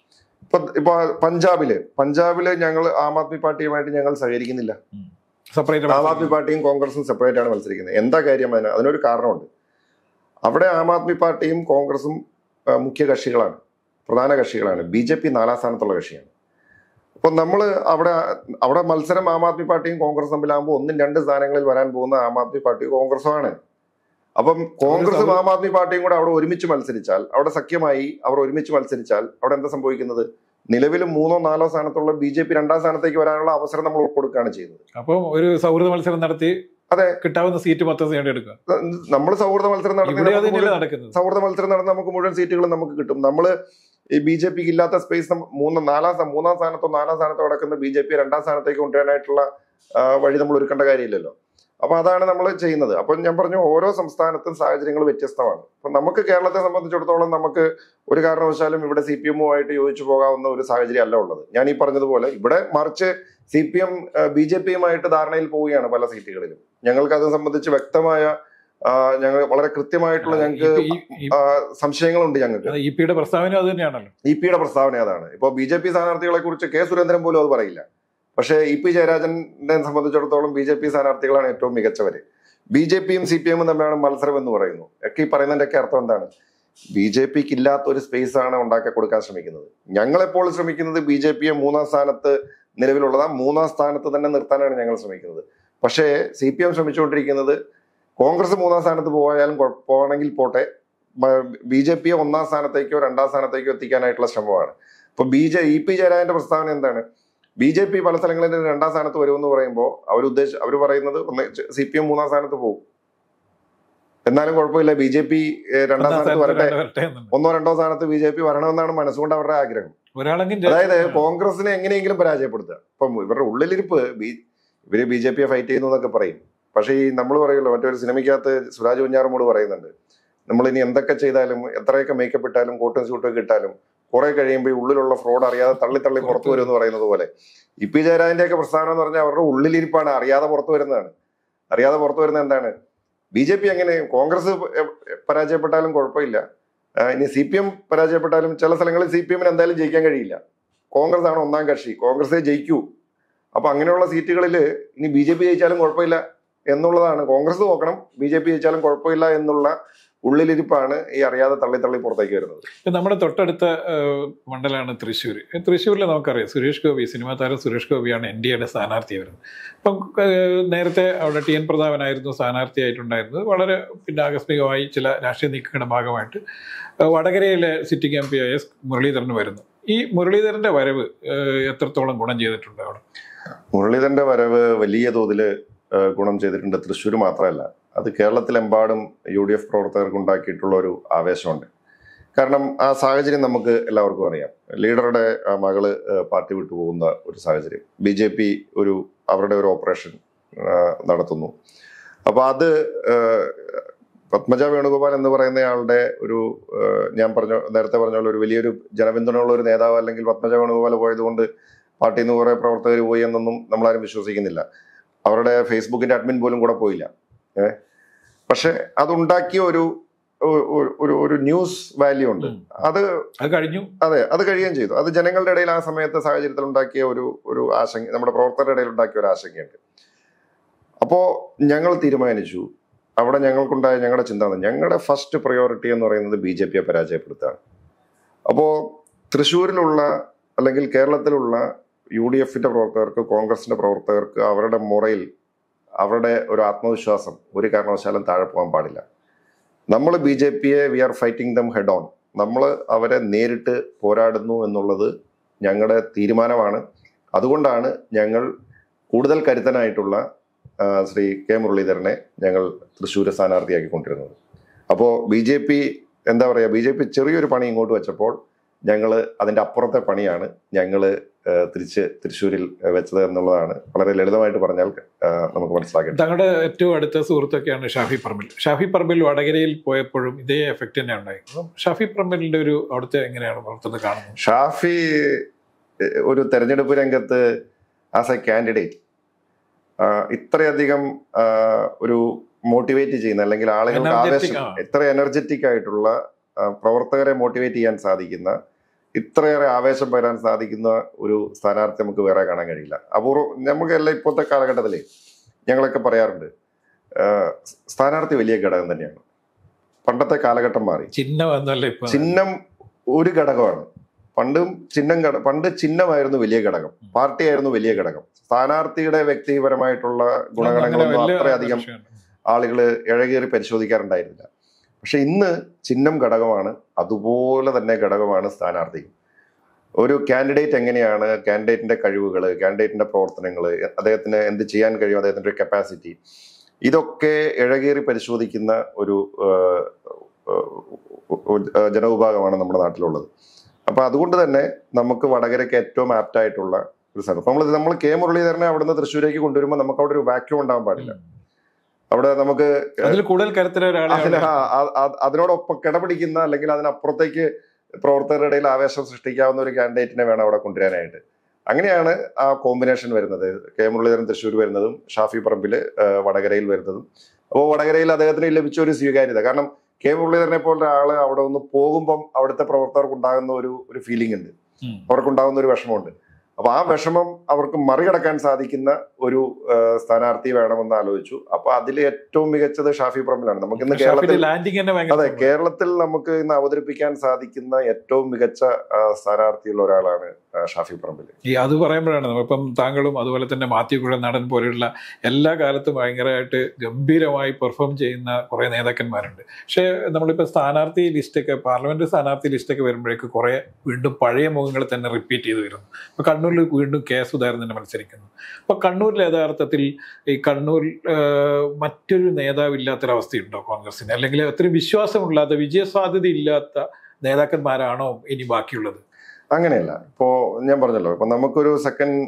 ഇപ്പൊ ഇപ്പൊ പഞ്ചാബില് പഞ്ചാബില് ഞങ്ങൾ ആം ആദ്മി പാർട്ടിയുമായിട്ട് ഞങ്ങൾ സഹകരിക്കുന്നില്ല സെപ്പറേറ്റ് ആം ആദ്മി പാർട്ടിയും കോൺഗ്രസും സെപ്പറേറ്റ് ആണ് മത്സരിക്കുന്നത് എന്താ കാര്യം അതിന് അതിനൊരു കാരണമുണ്ട് അവിടെ ആം ആദ്മി പാർട്ടിയും കോൺഗ്രസും ആ, മുഖ്യ കക്ഷികളാണ് പ്രധാന കക്ഷികളാണ് ബി ജെ പി നാലാം സ്ഥാനത്തുള്ള കക്ഷിയാണ് അപ്പൊ നമ്മൾ അവിടെ അവിടെ മത്സരം ആം ആദ്മി പാർട്ടിയും കോൺഗ്രസും തമ്മിലാകുമ്പോൾ ഒന്നും രണ്ട് സ്ഥാനങ്ങളിൽ വരാൻ പോകുന്ന ആം ആദ്മി പാർട്ടി കോൺഗ്രസും ആണ് അപ്പം കോൺഗ്രസും ആം ആദ്മി പാർട്ടിയും കൂടെ അവിടെ ഒരുമിച്ച് മത്സരിച്ചാൽ അവിടെ സഖ്യമായി അവർ ഒരുമിച്ച് മത്സരിച്ചാൽ അവിടെ എന്താ സംഭവിക്കുന്നത് നിലവിൽ മൂന്നോ നാലോ സ്ഥാനത്തുള്ള ബി ജെ പി രണ്ടാം സ്ഥാനത്തേക്ക് വരാനുള്ള അവസരം നമ്മൾ കൊടുക്കുകയാണ് ചെയ്യുന്നത് അപ്പം ഒരു സൗഹൃദ മത്സരം നടത്തി അതെ. കിട്ടാവുന്ന സീറ്റ് മൊത്തം നേടിയെടുക്കുക നമ്മൾ സൗഹൃദ മത്സരം ഇവിടെ അത് നടത്തി തന്നെയല്ലേ നടക്കുന്നത് സൗഹൃദ മത്സരം നടന്ന് നമുക്ക് മുഴുവൻ സീറ്റുകളും നമുക്ക് കിട്ടും നമ്മൾ ഈ ബി ജെ പിക്ക് ഇല്ലാത്ത സ്പേസ് മൂന്ന് നാലാം സ്ഥാ- മൂന്നാം സ്ഥാനത്തോ നാലാം സ്ഥാനത്തോ കിടക്കുന്ന ബി ജെ പി രണ്ടാം സ്ഥാനത്തേക്ക് കൊണ്ടുവരാനായിട്ടുള്ള ആ, വഴി നമ്മൾ ഒരുക്കേണ്ട കാര്യമില്ലല്ലോ അപ്പൊ അതാണ് നമ്മൾ ചെയ്യുന്നത് അപ്പൊ ഞാൻ പറഞ്ഞു ഓരോ സംസ്ഥാനത്തും സാഹചര്യങ്ങൾ വ്യത്യസ്തമാണ് അപ്പൊ നമുക്ക് കേരളത്തെ സംബന്ധിച്ചിടത്തോളം നമുക്ക് ഒരു കാരണവശാലും ഇവിടെ സി പി എമ്മുമായിട്ട് യോജിച്ചു പോകാവുന്ന ഒരു സാഹചര്യം അല്ല ഉള്ളത് ഞാൻ ഈ പറഞ്ഞതുപോലെ ഇവിടെ മറിച്ച് C P M B J പിയുമായിട്ട് ധാരണയിൽ പോവുകയാണ് പല സീറ്റുകളിലും ഞങ്ങൾക്ക് അത് സംബന്ധിച്ച് വ്യക്തമായ ആ, ഞങ്ങൾ വളരെ കൃത്യമായിട്ടുള്ള ഞങ്ങൾക്ക് ആ, സംശയങ്ങളുണ്ട് ഞങ്ങൾക്ക് ഇ പിയുടെ പ്രസ്താവന അത് തന്നെയാണല്ലോ ഇ പിയുടെ പ്രസ്താവന അതാണ് ഇപ്പോൾ ബി ജെ പി സ്ഥാനാർത്ഥികളെ കുറിച്ച് കെ സുരേന്ദ്രൻ പോലും അത് പറയില്ല പക്ഷേ ഇ പി ജയരാജനെ സംബന്ധിച്ചിടത്തോളം ബി ജെ പി സ്ഥാനാർത്ഥികളാണ് ഏറ്റവും മികച്ചവര് ബി ജെ പിയും സി പി എമ്മും തമ്മിലാണ് മത്സരം എന്ന് പറയുന്നു ഒക്കെ ഈ പറയുന്നതിന്റെ അർത്ഥം എന്താണ് ബി ജെ പിക്ക് ഇല്ലാത്ത ഒരു സ്പേസ് ആണ് ഉണ്ടാക്കി കൊടുക്കാൻ ശ്രമിക്കുന്നത് ഞങ്ങളെപ്പോൾ ശ്രമിക്കുന്നത് ബി ജെ പിയെ മൂന്നാം സ്ഥാനത്ത് നിലവിലുള്ളത് ആ മൂന്നാം സ്ഥാനത്ത് തന്നെ നിർത്താനാണ് ഞങ്ങൾ ശ്രമിക്കുന്നത് പക്ഷേ സി പി എം ശ്രമിച്ചുകൊണ്ടിരിക്കുന്നത് കോൺഗ്രസ് മൂന്നാം സ്ഥാനത്ത് പോയാലും കുഴപ്പ- പോകണമെങ്കിൽ പോട്ടെ ബി ജെ പിയെ ഒന്നാം സ്ഥാനത്തേക്കോ രണ്ടാം സ്ഥാനത്തേക്കോ എത്തിക്കാനായിട്ടുള്ള ശ്രമമാണ് ഇപ്പൊ ബി ജെ ഇ പി ജയരാജന്റെ പ്രസ്താവന എന്താണ് ബി ജെ പി പല സ്ഥലങ്ങളിൽ രണ്ടാം സ്ഥാനത്ത് വരുമെന്ന് പറയുമ്പോൾ അവർ ഉദ്ദേശ അവർ പറയുന്നത് ഒന്ന് സി പി എം മൂന്നാം സ്ഥാനത്ത് പോകും എന്നാലും കുഴപ്പമില്ല ബി ജെ പി രണ്ടാം സ്ഥാനത്ത് വരട്ടെ വരട്ടെ എന്നുണ്ട്. ഒന്നോ രണ്ടോ സ്ഥാനത്ത് ബി ജെ പി വരണമെന്നാണ് മനസ്സുകൊണ്ട് അവരുടെ ആഗ്രഹം ഒരാളെങ്കിലും അതായത് കോൺഗ്രസിനെ എങ്ങനെയെങ്കിലും പരാജയപ്പെടുത്തുക ഇപ്പം ഇവരുടെ ഉള്ളിലിരിപ്പ് ബി ഇവര് ബി ജെ പിയെ ഫൈറ്റ് ചെയ്യുന്നു എന്നൊക്കെ പറയും പക്ഷേ ഈ നമ്മൾ പറയുമല്ലോ മറ്റൊരു സിനിമയ്ക്കകത്ത് സുരാജ് കുഞ്ഞാറമ്മോട് പറയുന്നുണ്ട് നമ്മൾ ഇനി എന്തൊക്കെ ചെയ്താലും എത്രയൊക്കെ മേക്കപ്പ് ഇട്ടാലും കോട്ടും സ്യൂട്ടും ഒക്കെ ഇട്ടാലും കുറെ കഴിയുമ്പോൾ ഈ ഉള്ളിലുള്ള ഫ്രോഡ് അറിയാതെ തള്ളി തള്ളി പുറത്തു വരും എന്ന് പറയുന്നത് പോലെ ഇ പി ജയരാജന്റെ ഒക്കെ പ്രസ്ഥാനം എന്ന് പറഞ്ഞാൽ അവരുടെ ഉള്ളിലിരിപ്പാണ് അറിയാതെ പുറത്തു വരുന്നതാണ് അറിയാതെ പുറത്തു വരുന്നത് എന്താണ് ബി ജെ പി എങ്ങനെ കോൺഗ്രസ് പ- പരാജയപ്പെട്ടാലും കുഴപ്പമില്ല ആ, ഇനി സി പി എം പരാജയപ്പെട്ടാലും ചില സ്ഥലങ്ങളിൽ സി പി എമ്മിന് എന്തായാലും ജയിക്കാൻ കഴിയില്ല കോൺഗ്രസ് ആണ് ഒന്നാം കക്ഷി കോൺഗ്രസേ ജയിക്കൂ അപ്പൊ അങ്ങനെയുള്ള സീറ്റുകളിൽ ഇനി ബി ജെ പി ജയിച്ചാലും കുഴപ്പമില്ല എന്നുള്ളതാണ് കോൺഗ്രസ് നോക്കണം ബി ജെ പി ജയിച്ചാലും കുഴപ്പമില്ല എന്നുള്ള ഉള്ളിലിരിപ്പാണ് ഈ അറിയാതെ തള്ളി തള്ളി പുറത്തേക്ക് വരുന്നത് ഇപ്പൊ നമ്മുടെ തൊട്ടടുത്ത ഏഹ്, മണ്ഡലമാണ് തൃശ്ശൂർ തൃശ്ശൂരിൽ നമുക്കറിയാം സുരേഷ് ഗോപി സിനിമാ താരം സുരേഷ് ഗോപിയാണ് എൻ ഡി എയുടെ സ്ഥാനാർത്ഥി വരുന്നത് അപ്പം ഏഹ്, നേരത്തെ അവിടെ ടി എൻ പ്രതാപനായിരുന്നു സ്ഥാനാർത്ഥിയായിട്ടുണ്ടായിരുന്നത് വളരെ പിന്നെ ആകസ്മികമായി ചില രാഷ്ട്രീയ നീക്കങ്ങളുടെ ഭാഗമായിട്ട് ഏഹ്, വടകരയിലെ സിറ്റിംഗ് എം പി ആയ എസ് മുരളീധരൻ വരുന്നു ഈ മുരളീധരന്റെ വരവ് ഏഹ്, എത്രത്തോളം ഗുണം ചെയ്തിട്ടുണ്ട് അവിടെ മുരളീധരന്റെ വരവ് വലിയ തോതിൽ ഗുണം ചെയ്തിട്ടുണ്ട് തൃശ്ശൂർ മാത്രമല്ല അത് കേരളത്തിലെമ്പാടും യു ഡി എഫ് പ്രവർത്തകർക്ക് ഉണ്ടാക്കിയിട്ടുള്ള ഒരു ആവേശമുണ്ട് കാരണം ആ സാഹചര്യം നമുക്ക് എല്ലാവർക്കും അറിയാം ലീഡറുടെ ആ, മകള് ആ, പാർട്ടി വിട്ടു പോകുന്ന ഒരു സാഹചര്യം ബി ജെ പി ഒരു അവരുടെ ഒരു ഓപ്പറേഷൻ ആ, നടത്തുന്നു അപ്പൊ അത് ആ, പത്മജ വേണുഗോപാൽ എന്ന് പറയുന്നയാളുടെ ഒരു ആ, ഞാൻ പറഞ്ഞ നേരത്തെ പറഞ്ഞ പോലെ ഒരു വലിയൊരു ജനപിന്തുണയുള്ള ഒരു നേതാവ് അല്ലെങ്കിൽ പത്മജ വേണുഗോപാൽ പോയതുകൊണ്ട് പാർട്ടിയിൽ നിന്ന് കുറെ പ്രവർത്തകർ പോയി എന്നൊന്നും നമ്മളാരും വിശ്വസിക്കുന്നില്ല അവരുടെ ഫേസ്ബുക്കിന്റെ അഡ്മിൻ പോലും കൂടെ പോയില്ല ഏഹ് പക്ഷെ അതുണ്ടാക്കിയ ഒരു ഒരു- ഒരു ഒരു ന്യൂസ് വാല്യൂ ഉണ്ട് ഉം. അത് അത് കഴിഞ്ഞു അതെ അത് കഴിയുകയും ചെയ്തു അത് ജനങ്ങളുടെ ഇടയിൽ ആ സമയത്ത് സാഹചര്യത്തിൽ ഉണ്ടാക്കിയ ഒരു ഒരു ആശങ്ക നമ്മുടെ പ്രവർത്തകരുടെ ഇടയിൽ ഉണ്ടാക്കിയ ഒരു ആശങ്കയുണ്ട് അപ്പോ ഞങ്ങൾ തീരുമാനിച്ചു അവിടെ ഞങ്ങൾക്കുണ്ടായ ഞങ്ങളുടെ ചിന്ത എന്താ? ഞങ്ങളുടെ ഫസ്റ്റ് പ്രയോറിറ്റി എന്ന് പറയുന്നത് ബി ജെ പിയെ പരാജയപ്പെടുത്താണ് അപ്പോ തൃശ്ശൂരിലുള്ള അല്ലെങ്കിൽ കേരളത്തിലുള്ള യു ഡി എഫിന്റെ പ്രവർത്തകർക്ക് കോൺഗ്രസിന്റെ പ്രവർത്തകർക്ക് അവരുടെ മുറയിൽ അവരുടെ ഒരു ആത്മവിശ്വാസം ഒരു കാരണവശാലും താഴെ പോകാൻ പാടില്ല നമ്മൾ ബി ജെ പിയെ we are fighting them head on നമ്മൾ അവരെ നേരിട്ട് പോരാടുന്നു എന്നുള്ളത് ഞങ്ങളുടെ തീരുമാനമാണ് അതുകൊണ്ടാണ് ഞങ്ങൾ കൂടുതൽ കരുത്തനായിട്ടുള്ള ആ, ശ്രീ കെ മുരളീധരനെ ഞങ്ങൾ തൃശ്ശൂർ സ്ഥാനാർത്ഥിയാക്കിക്കൊണ്ടിരുന്നത് അപ്പോൾ ബി ജെ പി എന്താ പറയുക ബി ജെ പി ചെറിയൊരു പണി ഇങ്ങോട്ട് വെച്ചപ്പോൾ ഞങ്ങൾ അതിൻ്റെ അപ്പുറത്തെ പണിയാണ് ഞങ്ങൾ തിരിച്ച് തൃശ്ശൂരിൽ വെച്ചത് എന്നുള്ളതാണ് വളരെ ലളിതമായിട്ട് പറഞ്ഞാൽ ആ, നമുക്ക് മനസ്സിലാക്കേണ്ടത് തങ്ങളുടെ ഏറ്റവും അടുത്ത സുഹൃത്തൊക്കെയാണ് ഷാഫി പറമ്പിൽ ഷാഫി പറമ്പിൽ വടകരയിൽ പോയപ്പോഴും ഇതേ എഫക്റ്റ് തന്നെ ഉണ്ടായി അപ്പം ഷാഫി പറമ്പിലിന്റെ ഒരു അവിടുത്തെ എങ്ങനെയാണ് പ്രവർത്തനം കാണുന്നത് ഷാഫി എഹ്, ഒരു തെരഞ്ഞെടുപ്പ് രംഗത്ത് ആസ് എ കാൻഡിഡേറ്റ് ഇത്രയധികം ആ, ഒരു മോട്ടിവേറ്റ് ചെയ്യുന്ന അല്ലെങ്കിൽ ആളുകൾക്ക് Energetic, ആവേശം ആ. ഇത്ര എനർജറ്റിക് ആയിട്ടുള്ള ആ, പ്രവർത്തകരെ മോട്ടിവേറ്റ് ചെയ്യാൻ സാധിക്കുന്ന ഇത്രയേറെ ആവേശം വരാൻ സാധിക്കുന്ന ഒരു സ്ഥാനാർത്ഥി നമുക്ക് വേറെ കാണാൻ കഴിയില്ല അപൂർവം നമുക്കെല്ലാം ഇപ്പോഴത്തെ കാലഘട്ടത്തിൽ ഞങ്ങളൊക്കെ പറയാറുണ്ട് ആഹ് സ്ഥാനാർത്ഥി വലിയ ഘടകം തന്നെയാണ് പണ്ടത്തെ കാലഘട്ടം മാറി ചിഹ്നം എന്നല്ല ഇപ്പൊ ചിഹ്നം ഒരു ഘടകമാണ് പണ്ടും ചിഹ്നം ഘട പണ്ട് ചിഹ്നമായിരുന്നു വലിയ ഘടകം പാർട്ടിയായിരുന്നു വലിയ ഘടകം സ്ഥാനാർത്ഥിയുടെ വ്യക്തിപരമായിട്ടുള്ള അങ്ങനെ ഗുണഗണങ്ങളൊന്നും വലിയ അത്രയധികം വിഷയമാണ്. ആളുകൾ ഇഴകേറി പരിശോധിക്കാറുണ്ടായിരുന്നില്ല പക്ഷെ ഇന്ന് ചിഹ്നം ഘടകമാണ് അതുപോലെ തന്നെ ഘടകമാണ് സ്ഥാനാർത്ഥി ഒരു കാൻഡിഡേറ്റ് എങ്ങനെയാണ് കാൻഡിഡേറ്റിന്റെ കഴിവുകൾ കാൻഡിഡേറ്റിന്റെ പ്രവർത്തനങ്ങൾ അദ്ദേഹത്തിന് എന്ത് ചെയ്യാൻ കഴിയും അദ്ദേഹത്തിന്റെ കപ്പാസിറ്റി ഇതൊക്കെ ഇഴകേറി പരിശോധിക്കുന്ന ഒരു ആഹ്, ആഹ്, ജനവിഭാഗമാണ് നമ്മുടെ നാട്ടിലുള്ളത് അപ്പൊ അതുകൊണ്ട് തന്നെ നമുക്ക് വടകരയ്ക്ക് ഏറ്റവും ആപ്റ്റ് ആയിട്ടുള്ള ഒരു സ്ഥലം നമ്മൾ നമ്മൾ കെ മുരളീധരനെ അവിടുന്ന് തൃശ്ശൂരേക്ക് കൊണ്ടുവരുമ്പോൾ നമുക്ക് അവിടെ ഒരു വാക്യൂം ഉണ്ടാവാൻ പാടില്ല അവിടെ നമുക്ക് അതിൽ കൂടുതൽ കരുത്തര ഒരാളെ അതിന് അവിടെ- ആ- ആ- ആ- അതിനോടൊപ്പം കിടപിടിക്കുന്ന അല്ലെങ്കിൽ അതിനപ്പുറത്തേക്ക് പ്രവർത്തകരുടെ ഇടയിൽ ആവേശം സൃഷ്ടിക്കാവുന്ന ഒരു കാൻഡിഡേറ്റിനെ വേണം അവിടെ കൊണ്ടുവരാനായിട്ട് അങ്ങനെയാണ് ആ കോമ്പിനേഷൻ വരുന്നത് കെ മുരളീധരൻ തൃശ്ശൂർ വരുന്നതും ഷാഫി പറമ്പില് ആ, വടകരയിൽ വരുന്നതും അപ്പോൾ വടകരയിൽ അദ്ദേഹത്തിന് ലഭിച്ച ഒരു സ്വീകാര്യത കാരണം കെ മുരളീധരനെ പോലെ ആള് അവിടെ ഒന്ന് പോകുമ്പം അവിടുത്തെ പ്രവർത്തകർക്ക് ഉണ്ടാകുന്ന ഒരു ഒരു ഫീലിംഗ് ഉണ്ട് ഉം. അവർക്കുണ്ടാകുന്ന ഒരു വിഷമമുണ്ട് അപ്പൊ ആ വിഷമം അവർക്ക് മറികടക്കാൻ സാധിക്കുന്ന ഒരു ആ, സ്ഥാനാർത്ഥി വേണമെന്ന് ആലോചിച്ചു അപ്പൊ അതിൽ ഏറ്റവും മികച്ചത് ഷാഫി പറമ്പിലാണ് നമുക്ക് ഇന്ന് കേരളത്തിൽ ഷാഫിയുടെ ലാൻഡിങ് തന്നെ ഭയങ്കര അതെ സംഭവം. കേരളത്തിൽ നമുക്ക് ഇന്ന് അവതരിപ്പിക്കാൻ സാധിക്കുന്ന ഏറ്റവും മികച്ച ആ, സ്ഥാനാർത്ഥിയുള്ള ഒരാളാണ് ആ, ഷാഫി പറമ്പിൽ ഈ അത് പറയുമ്പോഴാണ് നമ്മളിപ്പം താങ്കളും അതുപോലെ തന്നെ മാത്യു കുഴ നടൻ പോലെയുള്ള എല്ലാ കാലത്തും ഭയങ്കരമായിട്ട് ഗംഭീരമായി പെർഫോം ചെയ്യുന്ന കുറെ നേതാക്കന്മാരുണ്ട് പക്ഷേ നമ്മളിപ്പോൾ സ്ഥാനാർത്ഥി ലിസ്റ്റൊക്കെ പാർലമെന്റ് സ്ഥാനാർത്ഥി ലിസ്റ്റൊക്കെ വരുമ്പോഴേക്ക് കുറെ വീണ്ടും പഴയ മുഖങ്ങൾ തന്നെ റിപ്പീറ്റ് ചെയ്ത് വരുന്നു ഇപ്പൊ കണ്ണൂരിൽ വീണ്ടും കെ സുധാകരൻ തന്നെ മത്സരിക്കുന്നു അപ്പൊ കണ്ണൂരിൽ യഥാർത്ഥത്തിൽ ഈ കണ്ണൂരിൽ ആഹ്, മറ്റൊരു നേതാവില്ലാത്തൊരവസ്ഥയുണ്ടോ കോൺഗ്രസിന് അല്ലെങ്കിൽ അത്രയും വിശ്വാസമില്ലാത്ത വിജയസാധ്യത ഇല്ലാത്ത നേതാക്കന്മാരാണോ ഇനി ബാക്കിയുള്ളത് അങ്ങനെയല്ല ഇപ്പോ ഞാൻ പറഞ്ഞല്ലോ ഇപ്പൊ നമുക്കൊരു സെക്കൻഡ്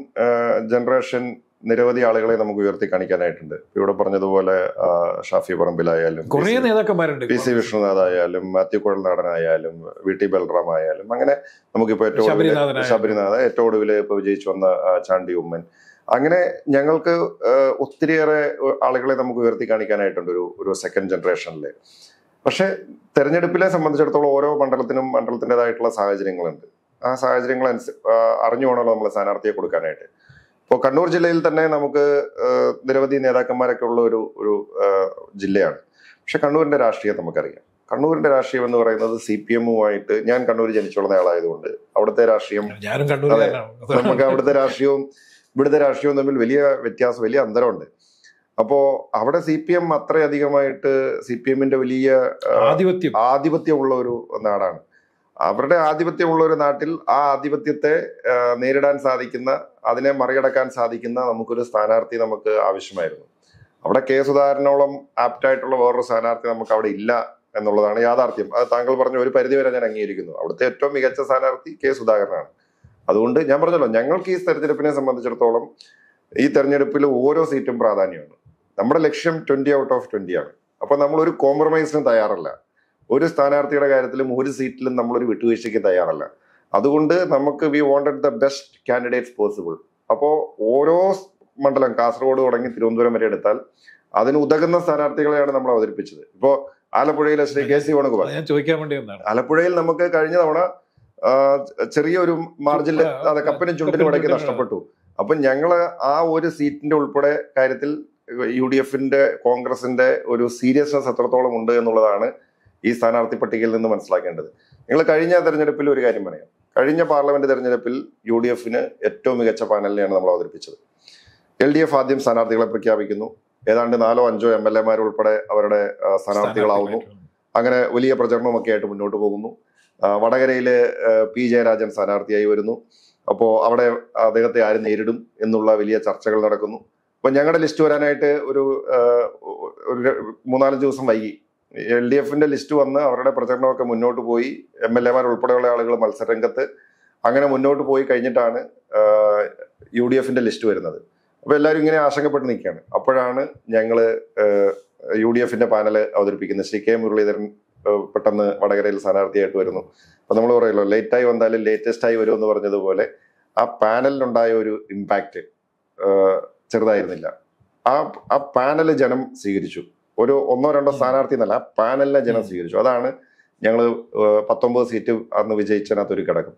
ജനറേഷൻ നിരവധി ആളുകളെ നമുക്ക് ഉയർത്തി കാണിക്കാനായിട്ടുണ്ട് ഇവിടെ പറഞ്ഞതുപോലെ ആ, ഷാഫി പറമ്പിലായാലും കുറേ നേതാക്കന്മാരുണ്ട് പി സി വിഷ്ണുനാഥ് ആയാലും മാത്യു കുഴൽനാടനായാലും വി ടി ബൽറാം ആയാലും അങ്ങനെ നമുക്കിപ്പോ ഏറ്റവും ഒടുവില് ശബരിനാഥനായാലും. ശബരിനാഥ് ഏറ്റവും ഒടുവിൽ ഇപ്പൊ വിജയിച്ചു വന്ന ആ, ചാണ്ടി ഉമ്മൻ അങ്ങനെ ഞങ്ങൾക്ക് ആ, ഒത്തിരിയേറെ ആളുകളെ നമുക്ക് ഉയർത്തി കാണിക്കാനായിട്ടുണ്ട് ഒരു ഒരു സെക്കൻഡ് ജനറേഷനിൽ പക്ഷെ തെരഞ്ഞെടുപ്പിലെ സംബന്ധിച്ചിടത്തോളം ഓരോ മണ്ഡലത്തിനും മണ്ഡലത്തിൻ്റെതായിട്ടുള്ള സാഹചര്യങ്ങളുണ്ട് ആ സാഹചര്യങ്ങൾ അനുസ- ആ, അറിഞ്ഞു വേണമല്ലോ നമ്മൾ സ്ഥാനാർത്ഥിയെ കൊടുക്കാനായിട്ട് ഇപ്പോൾ കണ്ണൂർ ജില്ലയിൽ തന്നെ നമുക്ക് ആ, നിരവധി നേതാക്കന്മാരൊക്കെ ഉള്ള ഒരു ഒരു ആ, ജില്ലയാണ് പക്ഷെ കണ്ണൂരിന്റെ രാഷ്ട്രീയം നമുക്കറിയാം കണ്ണൂരിന്റെ രാഷ്ട്രീയം എന്ന് പറയുന്നത് സി പി എമ്മുമായിട്ട് ഞാൻ കണ്ണൂർ ജനിച്ചു വളർന്ന ആളായതുകൊണ്ട് അവിടുത്തെ രാഷ്ട്രീയം ഞാനും അതെ. കണ്ണൂരിലാണ് നമുക്ക് അവിടുത്തെ രാഷ്ട്രീയവും ഇവിടുത്തെ രാഷ്ട്രീയവും തമ്മിൽ വലിയ വ്യത്യാസം വലിയ അന്തരമുണ്ട് അപ്പോ അവിടെ സി പി എം അത്രയധികമായിട്ട് സി പി എമ്മിന്റെ വലിയ ആ, ആധിപത്യം ആധിപത്യമുള്ള ഒരു നാടാണ് അവരുടെ ആധിപത്യമുള്ള ഒരു നാട്ടിൽ ആ ആധിപത്യത്തെ ആ, നേരിടാൻ സാധിക്കുന്ന അതിനെ മറികടക്കാൻ സാധിക്കുന്ന നമുക്കൊരു സ്ഥാനാർത്ഥി നമുക്ക് ആവശ്യമായിരുന്നു അവിടെ കെ സുധാകരനോളം ആപ്റ്റായിട്ടുള്ള വേറൊരു സ്ഥാനാർത്ഥി നമുക്ക് അവിടെ ഇല്ല എന്നുള്ളതാണ് യാഥാർത്ഥ്യം അത് താങ്കൾ പറഞ്ഞ ഒരു പരിധി വരെ ഞാൻ അംഗീകരിക്കുന്നു അവിടുത്തെ ഏറ്റവും മികച്ച സ്ഥാനാർത്ഥി കെ സുധാകരനാണ് അതുകൊണ്ട് ഞാൻ പറഞ്ഞല്ലോ ഞങ്ങൾക്ക് ഈ തെരഞ്ഞെടുപ്പിനെ സംബന്ധിച്ചിടത്തോളം ഈ തെരഞ്ഞെടുപ്പിൽ ഓരോ സീറ്റും പ്രാധാന്യമാണ് നമ്മുടെ ലക്ഷ്യം ട്വന്റി ഔട്ട് ഓഫ് ട്വന്റി ആണ് അപ്പൊ നമ്മൾ ഒരു കോംപ്രമൈസിനും തയ്യാറല്ല ഒരു സ്ഥാനാർത്ഥിയുടെ കാര്യത്തിലും ഒരു സീറ്റിലും നമ്മളൊരു വിട്ടുവീഴ്ചയ്ക്ക് തയ്യാറല്ല അതുകൊണ്ട് നമുക്ക് we wanted the best candidates possible അപ്പോൾ ഓരോ മണ്ഡലം കാസർഗോഡ് തുടങ്ങി തിരുവനന്തപുരം വരെ എടുത്താൽ അതിന് ഉതകുന്ന സ്ഥാനാർത്ഥികളെയാണ് നമ്മൾ അവതരിപ്പിച്ചത് ഇപ്പോ ആലപ്പുഴയിലെ ശ്രീ കെ സി വേണുഗോപാൽ അത് ഞാൻ ചോദിക്കാൻ വേണ്ടി ഒന്നാണ് ആലപ്പുഴയിൽ നമുക്ക് കഴിഞ്ഞ തവണ ആ, ചെറിയൊരു മാർജിനിൽ അതെ കപ്പിനും ചുണ്ടിനും ഇടയ്ക്ക് നഷ്ടപ്പെട്ടു അപ്പൊ ഞങ്ങള് ആ ഒരു സീറ്റിന്റെ ഉൾപ്പെടെ കാര്യത്തിൽ യു ഡി എഫിന്റെ കോൺഗ്രസിന്റെ ഒരു സീരിയസ്നെസ് എത്രത്തോളം ഉണ്ട് എന്നുള്ളതാണ് ഈ സ്ഥാനാർത്ഥി പട്ടികയിൽ നിന്ന് മനസ്സിലാക്കേണ്ടത് നിങ്ങൾ കഴിഞ്ഞ തെരഞ്ഞെടുപ്പിൽ ഒരു കാര്യം പറയാം കഴിഞ്ഞ പാർലമെന്റ് തെരഞ്ഞെടുപ്പിൽ യു ഡി എഫിന് ഏറ്റവും മികച്ച പാനലിനെയാണ് നമ്മൾ അവതരിപ്പിച്ചത് എൽ ഡി എഫ് ആദ്യം സ്ഥാനാർത്ഥികളെ പ്രഖ്യാപിക്കുന്നു ഏതാണ്ട് നാലോ അഞ്ചോ എം എൽ എമാർ ഉൾപ്പെടെ അവരുടെ ആ, സ്ഥാനാർത്ഥികളാവുന്നു അങ്ങനെ വലിയ പ്രചരണമൊക്കെ ആയിട്ട് മുന്നോട്ട് പോകുന്നു ആ, വടകരയില് ആ, പി ജയരാജൻ സ്ഥാനാർത്ഥിയായി വരുന്നു അപ്പോൾ അവിടെ അദ്ദേഹത്തെ ആര് നേരിടും എന്നുള്ള വലിയ ചർച്ചകൾ നടക്കുന്നു അപ്പൊ ഞങ്ങളുടെ ലിസ്റ്റ് വരാനായിട്ട് ഒരു ആ, ഒരു ര- മൂന്നാലഞ്ച് ദിവസം വൈകി എൽ ഡി എഫിന്റെ ലിസ്റ്റ് വന്ന് അവരുടെ പ്രചരണമൊക്കെ മുന്നോട്ട് പോയി എം എൽ എമാർ ഉൾപ്പെടെയുള്ള ആളുകൾ മത്സരരംഗത്ത് അങ്ങനെ മുന്നോട്ട് പോയി കഴിഞ്ഞിട്ടാണ് യു ഡി എഫിന്റെ ലിസ്റ്റ് വരുന്നത് അപ്പൊ എല്ലാവരും ഇങ്ങനെ ആശങ്കപ്പെട്ട് നിൽക്കുകയാണ് അപ്പോഴാണ് ഞങ്ങള് യു ഡി എഫിന്റെ പാനല് അവതരിപ്പിക്കുന്നത് ശ്രീ കെ മുരളീധരൻ ഏഹ് പെട്ടെന്ന് വടകരയിൽ സ്ഥാനാർത്ഥിയായിട്ട് വരുന്നു അപ്പൊ നമ്മൾ പറയല്ലോ ലേറ്റായി വന്നാലും ലേറ്റസ്റ്റ് ആയി വരും എന്ന് പറഞ്ഞതുപോലെ ആ പാനലിനുണ്ടായ ഒരു ഇമ്പാക്റ്റ് ചെറുതായിരുന്നില്ല ആ ആ പാനല് ജനം സ്വീകരിച്ചു ഒരു ഒന്നോ രണ്ടോ സ്ഥാനാർത്ഥി എന്നല്ല ആ പാനലിനെ ജനം സ്വീകരിച്ചു അതാണ് ഞങ്ങൾ പത്തൊമ്പത് സീറ്റ് അന്ന് വിജയിച്ചതിനകത്ത് ഒരു ഘടകം